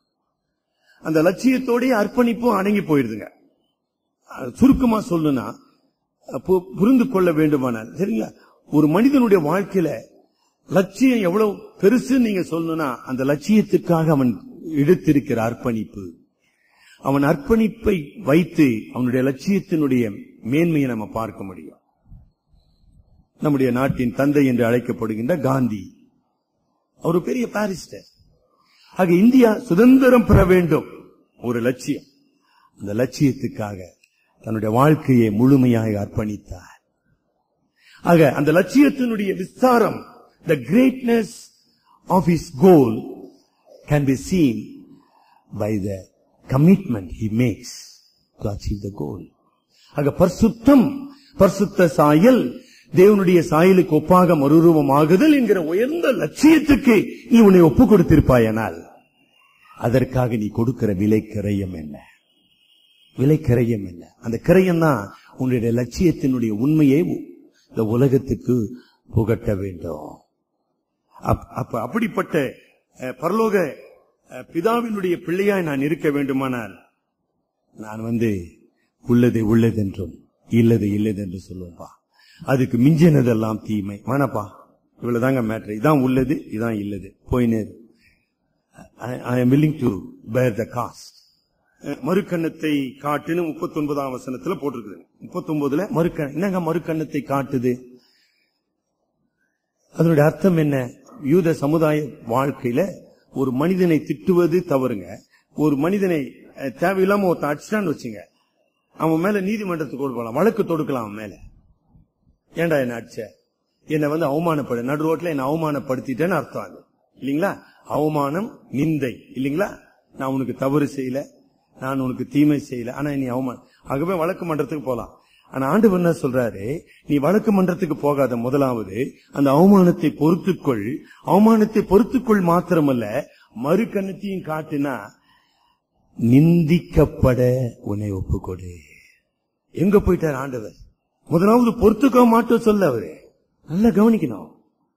அந்த லட்சியத்தோடய அர்ப்பணிப்பும் அடங்கி போயிடுதுங்க அஹ் சுருக்கமா சொல்லுனா பு- புரிந்து கொள்ள வேண்டுமானால் சரிங்களா ஒரு மனிதனுடைய வாழ்க்கையில லட்சியம் எவ்வளவு பெருசு நீங்க சொல்லணும்னா அந்த லட்சியத்துக்காக அவன் எடுத்திருக்கிற அர்ப்பணிப்பு அவன் அர்ப்பணிப்பை வைத்து அவனுடைய லட்சியத்தினுடைய மேன்மையை நம்ம பார்க்க முடியும் நம்முடைய நாட்டின் தந்தை என்று அழைக்கப்படுகின்ற காந்தி அவர் ஒரு பெரிய பாரிஸ்டர் ஆக இந்தியா சுதந்திரம் பெற வேண்டும் ஒரு லட்சியம் அந்த லட்சியத்துக்காக தன்னுடைய வாழ்க்கையை முழுமையாக அர்ப்பணித்தார் ஆக அந்த லட்சியத்தினுடைய விஸ்தாரம் the greatness of his goal can be seen by the commitment he makes to achieve the goal ஆக பரிசுத்தம் பரிசுத்த சாயல் தேவனுடைய சாயலுக்கு ஒப்பாக மறுரூபமாகுதல் என்கிற உயர்ந்த லட்சியத்துக்கு நீ உன்னை ஒப்பு கொடுத்திருப்பாயனால் அதற்காக நீ கொடுக்கிற விலை கிரயம் என்ன விலை கிரயம் என்ன அந்த கிரயம் தான் உன்னுடைய லட்சியத்தினுடைய உண்மையை இந்த உலகத்துக்கு புகட்ட வேண்டும் அப்- அப்ப அப்படிப்பட்ட அஹ், பரலோக அஹ், பிதாவினுடைய பிள்ளையாய் நான் இருக்க வேண்டுமானால் நான் வந்து உள்ளது உள்ளதென்றும் இல்லது இல்லதென்று சொல்லுவேன்பா அதுக்கு மிஞ்சினதெல்லாம் தீமை வேணாப்பா இவ்வளவுதாங்க மேட்ரு இதான் உள்ளது இதான் இல்லது போயினே I am willing to bear the cost மறுக்கண்ணத்தை காட்டுன்னு முப்பத்தி ஒன்பதாம் வசனத்துல போட்டிருக்குது முப்பத்தி ஒன்பதுல மறுக்க என்னங்க மறுக்கண்ணத்தை காட்டுது அதனுடைய அர்த்தம் என்ன யூத சமுதாய வாழ்க்கையில ஒரு மனிதனை திட்டுவது தவறுங்க ஒரு மனிதனை அஹ், தேவையில்லாம ஒருத்தன் அடிச்சிட்டான்னு வச்சுங்க அவன் மேல நீதிமன்றத்துக்கு கொண்டு போகலாம் வழக்கு தொடுக்கலாம் அவன் மேல ஏன்டா என்ன அடிச்ச என்னை வந்து அவமானப்படு நடு ரோட்ல என்ன அவமானப்படுத்திட்டேன்னு அர்த்தம் அது இல்லீங்களா அவமானம் நிந்தை இல்லீங்களா நான் உனக்கு தவறு செய்யல நான் உனக்கு தீமை செய்யல ஆனா நீ அவமானம் ஆகவே வழக்கு மன்றத்துக்கு போலாம் ஆனா ஆண்டவர் என்ன சொல்றாரு நீ வழக்கு மன்றத்துக்கு போகாத முதலாவது அந்த அவமானத்தை பொறுத்துக்கொள் அவமானத்தை பொறுத்துக்கொள் மாத்திரமல்ல மறு கண்ணத்தையும் காட்டினா நிந்திக்கப்பட உன்னை ஒப்புக்கொடு எங்க போயிட்டார் ஆண்டவர் முதலாவது பொறுத்துக்க மாட்டோம் சொல்ல அவரு நல்லா கவனிக்கணும்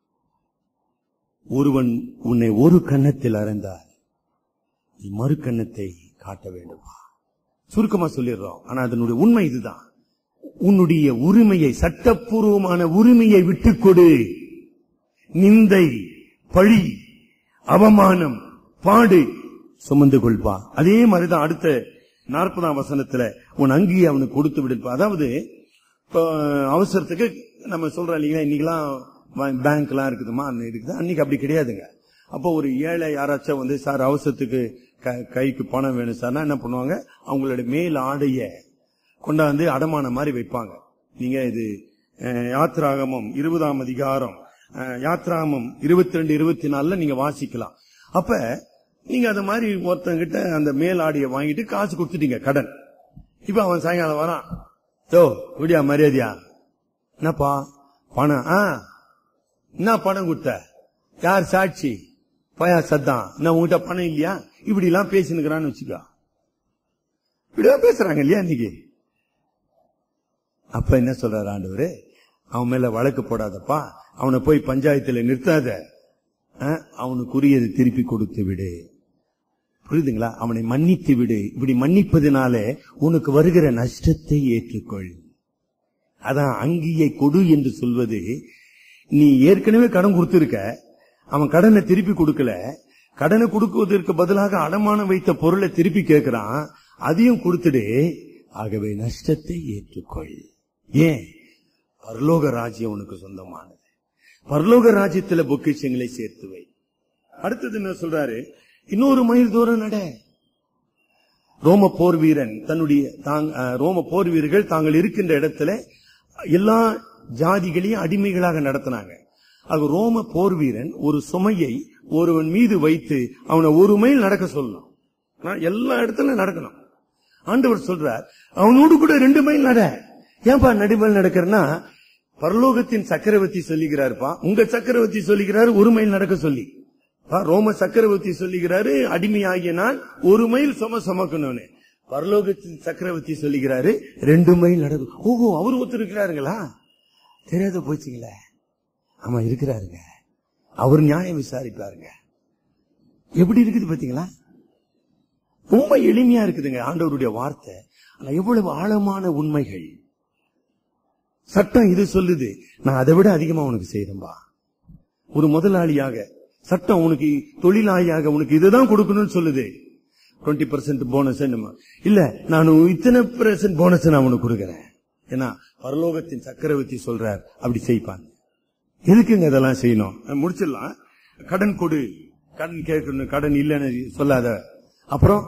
ஒருவன் உன்னை ஒரு கன்னத்தில் அறைந்தால் நீ மறு கன்னத்தை காட்ட வேண்டுமா சுருக்கமா சொல்லிடுறோம் ஆனா அதனுடைய உண்மை இதுதான் உன்னுடைய உரிமையை சட்டப்பூர்வமான உரிமையை விட்டுக் கொடு நிந்தை பழி அவமானம் பாடு சுமந்து கொள்வா அதே மாதிரிதான் அடுத்த நாற்பதாம் வசனத்துல உன் அங்கியை அவனுக்கு கொடுத்து விடுப்பா அதாவது இப்போ அவசரத்துக்கு நம்ம சொல்றோம் இல்லைங்களா இன்னைக்கெல்லாம் பேங்க்லாம் இருக்குதுமா அந்த இருக்குது அன்னைக்கு அப்படி கிடையாதுங்க அப்போ ஒரு ஏழை யாராச்சும் வந்து சார் அவசரத்துக்கு க- கைக்கு பணம் வேணும் சார்னா என்ன பண்ணுவாங்க அவங்களுடைய மேல் ஆடைய கொண்டாந்து அடமான மாதிரி வைப்பாங்க நீங்க இது அஹ், யாத்ராகமம் இருபதாம் அதிகாரம் அஹ், யாத்ராகமம் இருபத்தி ரெண்டு இருபத்தி நாலுல நீங்க வாசிக்கலாம் அப்ப நீங்க அந்த மாதிரி ஒருத்தங்கிட்ட அந்த மேல் ஆடையை வாங்கிட்டு காசு கொடுத்துட்டீங்க கடன் இப்ப அவன் சாயங்காலம் வரான் யோ விடியா மரியாதையா என்னப்பா பணம் ஆ என்ன பணம் கொடுத்த யார் சாட்சி பயா சத்தான் நான் உங்ககிட்ட பணம் இல்லையா இப்படி எல்லாம் பேசினுக்கிறான்னு வச்சுக்கோ இப்படிதான் பேசுறாங்க இல்லையா இன்னைக்கு அப்ப என்ன சொல்றாரு ஆண்டவரு அவன் மேல வழக்கு போடாதப்பா அவனை போய் பஞ்சாயத்துல நிறுத்தாத ஆ, அவனுக்குரியது திருப்பி கொடுத்து விடு புரியுதுங்களா அவனை மன்னித்து விடு இப்படி மன்னிப்பதினாலே உனக்கு வருகிற நஷ்டத்தை ஏற்றுக்கொள் அதான் அங்கியை கொடு என்று சொல்வது நீ ஏற்கனவே கடன் கொடுத்திருக்க அவன் கடனை திருப்பி கொடுக்கல கடனை கொடுக்குவதற்கு பதிலாக அடமானம் வைத்த பொருளை திருப்பி கேட்கிறான் அதையும் கொடுத்துடு ஆகவே நஷ்டத்தை ஏற்றுக்கொள் ஏன் பரலோக ராஜ்யம் உனக்கு சொந்தமானது பரலோக ராஜ்யத்துல பொக்கிஷங்களை சேர்த்து வை அடுத்தது என்ன சொல்றாரு இன்னொரு மைல் தூரம் நட ரோம போர் வீரன் தன்னுடைய தாங்- அஹ், ரோம போர் வீரர்கள் தாங்கள் இருக்கின்ற இடத்துல எல்லா ஜாதிகளையும் அடிமைகளாக நடத்தினாங்க அது ரோம போர் வீரன் ஒரு சுமையை ஒருவன் மீது வைத்து அவனை ஒரு மைல் நடக்க சொல்லணும் ஆனா, எல்லா இடத்துலயும் நடக்கணும் ஆண்டவர் சொல்றார் அவனோடு கூட ரெண்டு மைல் நட ஏன்பா நடுமைல் நடக்கிறனா பரலோகத்தின் சக்கரவர்த்தி சொல்லுகிறாருப்பா உங்க சக்கரவர்த்தி சொல்லுகிறாரு ஒரு மைல் நடக்க சொல்லி பா, ரோம சக்கரவர்த்தி சொல்லுகிறாரு அடிமையாகிய நான் ஒரு மைல் சும சுமக்கணும்னு பரலோகத்தின் சக்கரவர்த்தி சொல்லுகிறாரு ரெண்டு மைல் நடக்கும் ஓஹோ அவர் ஒருத்தர் இருக்கிறாருங்களா தெரியாத போச்சுங்களே ஆமா இருக்கிறாருங்க அவர் நியாயம் விசாரிப்பாருங்க எப்படி இருக்குது பாத்தீங்களா ரொம்ப எளிமையா இருக்குதுங்க ஆண்டவருடைய வார்த்தை ஆனா எவ்வளவு ஆழமான உண்மைகள் சட்டம் இது சொல்லுது நான் அதை விட அதிகமா உனக்கு செய்யறேன்பா ஒரு முதலாளியாக சட்டம் உனக்கு தொழிலாளியாக உனக்கு இதுதான் கொடுக்கணும்னு சொல்லுது டுவெண்ட்டி பர்சன்ட் போனஸ் இல்ல நான் இத்தனை பர்சன்ட் போனஸ் நான் உனக்கு கொடுக்கறேன் ஏன்னா பரலோகத்தின் சக்கரவர்த்தி சொல்றார் அப்படி செய்ப்பான் எதுக்குங்க இதெல்லாம் செய்யணும் அஹ் முடிச்சிடலாம் கடன் கொடு கடன் கேட்கணும் கடன் இல்லைன்னு சொல்லாத அப்புறம்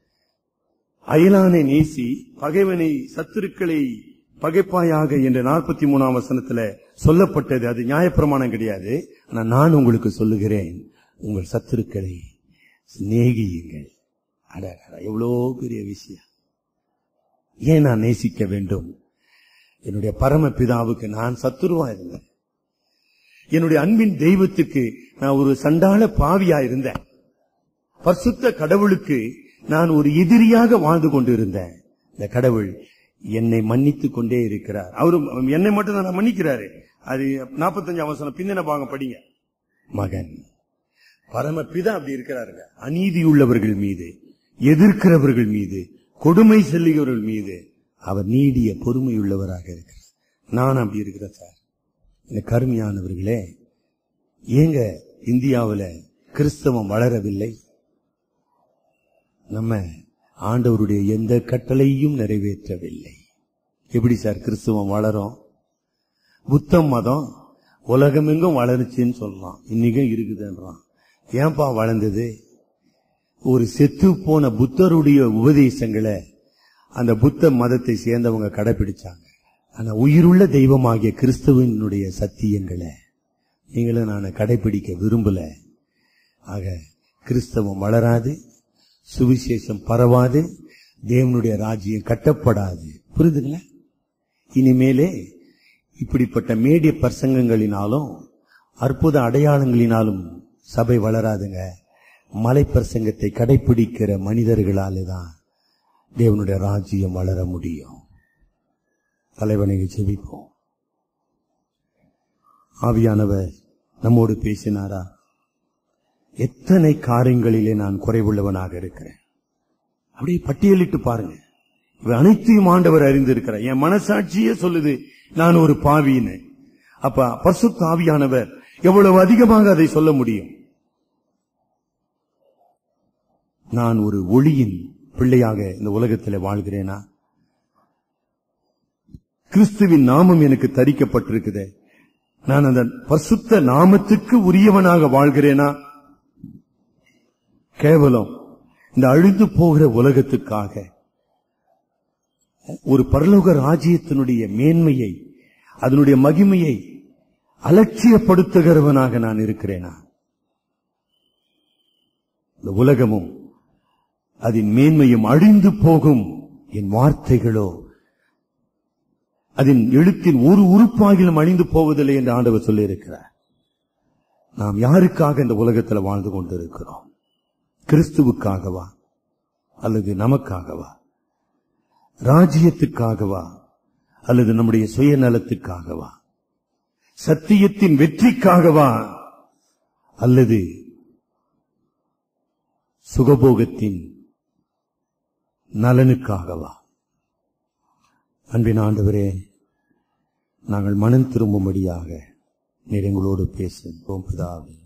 அயலானை நேசி பகைவனை சத்துருக்களை பகைப்பாயாக என்ற நாற்பத்தி மூணாம் வசனத்துல சொல்லப்பட்டது அது நியாயப்பிரமாணம் கிடையாது ஆனா நான் உங்களுக்கு சொல்லுகிறேன் உங்கள் சத்துருக்களை சிநேகியுங்கள் அட அட, எவ்வளோ பெரிய விஷயம் ஏன் நான் நேசிக்க வேண்டும் என்னுடைய பரம பிதாவுக்கு நான் சத்துருவா இருந்தேன் என்னுடைய அன்பின் தெய்வத்துக்கு நான் ஒரு சண்டாள பாவியா இருந்தேன் பரிசுத்த கடவுளுக்கு நான் ஒரு எதிரியாக வாழ்ந்து கொண்டிருந்தேன் இந்த கடவுள் என்னை மன்னித்துக் கொண்டே இருக்கிறார் அவரும் என்னை மட்டும் தான் மன்னிக்கிறாரு அது நாற்பத்தஞ்சு அவசரம் பிந்தின பாகம் படிங்க மகன் பரமபிதா அப்படி இருக்கிறாருங்க அநீதி உள்ளவர்கள் மீது எதிர்க்கிறவர்கள் மீது கொடுமை செல்லுகிறவர்கள் மீது அவர் நீடிய பொறுமை உள்ளவராக இருக்கிறார் நான் அப்படி இருக்கிறேன் சார் இந்த கருமையானவர்களே ஏங்க இந்தியாவுல கிறிஸ்தவம் வளரவில்லை நம்ம ஆண்டவருடைய எந்த கட்டளையும் நிறைவேற்றவில்லை எப்படி சார் கிறிஸ்தவம் வளரும் புத்த மதம் உலகமெங்கும் வளருச்சுன்னு சொல்லலாம் இன்னைக்கும் இருக்குதுன்றான் ஏன்பா வளர்ந்தது ஒரு செத்து போன புத்தருடைய உபதேசங்களை அந்த புத்த மதத்தை சேர்ந்தவங்க கடைபிடிச்சாங்க ஆனா உயிருள்ள தெய்வமாகிய கிறிஸ்துவனுடைய சத்தியங்களை நீங்களும் நான் கடைபிடிக்க விரும்பல ஆக கிறிஸ்தவம் வளராது சுவிசேஷம் பரவாது தேவனுடைய ராஜ்யம் கட்டப்படாது புரியுதுங்களா இனிமேலே இப்படிப்பட்ட மேடிய பிரசங்கங்களினாலும் அற்புத அடையாளங்களினாலும் சபை வளராதுங்க மலை பிரசங்கத்தை கடைபிடிக்கிற மனிதர்களாலே தான் தேவனுடைய ராஜ்யம் வளர முடியும் தலைவனை செவிப்போம் ஆவியானவர் நம்மோடு பேசினாரா எத்தனை காரியங்களிலே நான் குறைவுள்ளவனாக இருக்கிறேன் அப்படியே பட்டியலிட்டு பாருங்க இவை அனைத்தையும் ஆண்டவர் அறிந்திருக்கிறார் என் மனசாட்சியே சொல்லுது நான் ஒரு பாவின்னு அப்ப பரிசுத்த ஆவியானவர் எவ்வளவு அதிகமாக அதை சொல்ல முடியும் நான் ஒரு ஒளியின் பிள்ளையாக இந்த உலகத்தில் வாழ்கிறேனா கிறிஸ்துவின் நாமம் எனக்கு தரிக்கப்பட்டிருக்குதே நான் அந்த பரிசுத்த நாமத்துக்கு உரியவனாக வாழ்கிறேனா கேவலம் இந்த அழிந்து போகிற உலகத்துக்காக ஒரு பரலோக ராஜ்யத்தினுடைய மேன்மையை அதனுடைய மகிமையை அலட்சியப்படுத்துகிறவனாக நான் இருக்கிறேனா இந்த உலகமும் அதன் மேன்மையும் அழிந்து போகும் என் வார்த்தைகளோ அதன் எழுத்தின் ஒரு உறுப்பாகிலும் அழிந்து போவதில்லை என்று ஆண்டவர் சொல்லியிருக்கிறார் நாம் யாருக்காக இந்த உலகத்தில் வாழ்ந்து கொண்டிருக்கிறோம் கிறிஸ்துவுக்காகவா அல்லது நமக்காகவா ராஜ்யத்துக்காகவா அல்லது நம்முடைய சுயநலத்துக்காகவா சத்தியத்தின் வெற்றிக்காகவா அல்லது சுகபோகத்தின் நலனுக்காகவா அன்பின் ஆண்டவரே நாங்கள் மனம் திரும்பும்படியாக நீர் எங்களோடு பேசுகிறோம் பிதாவே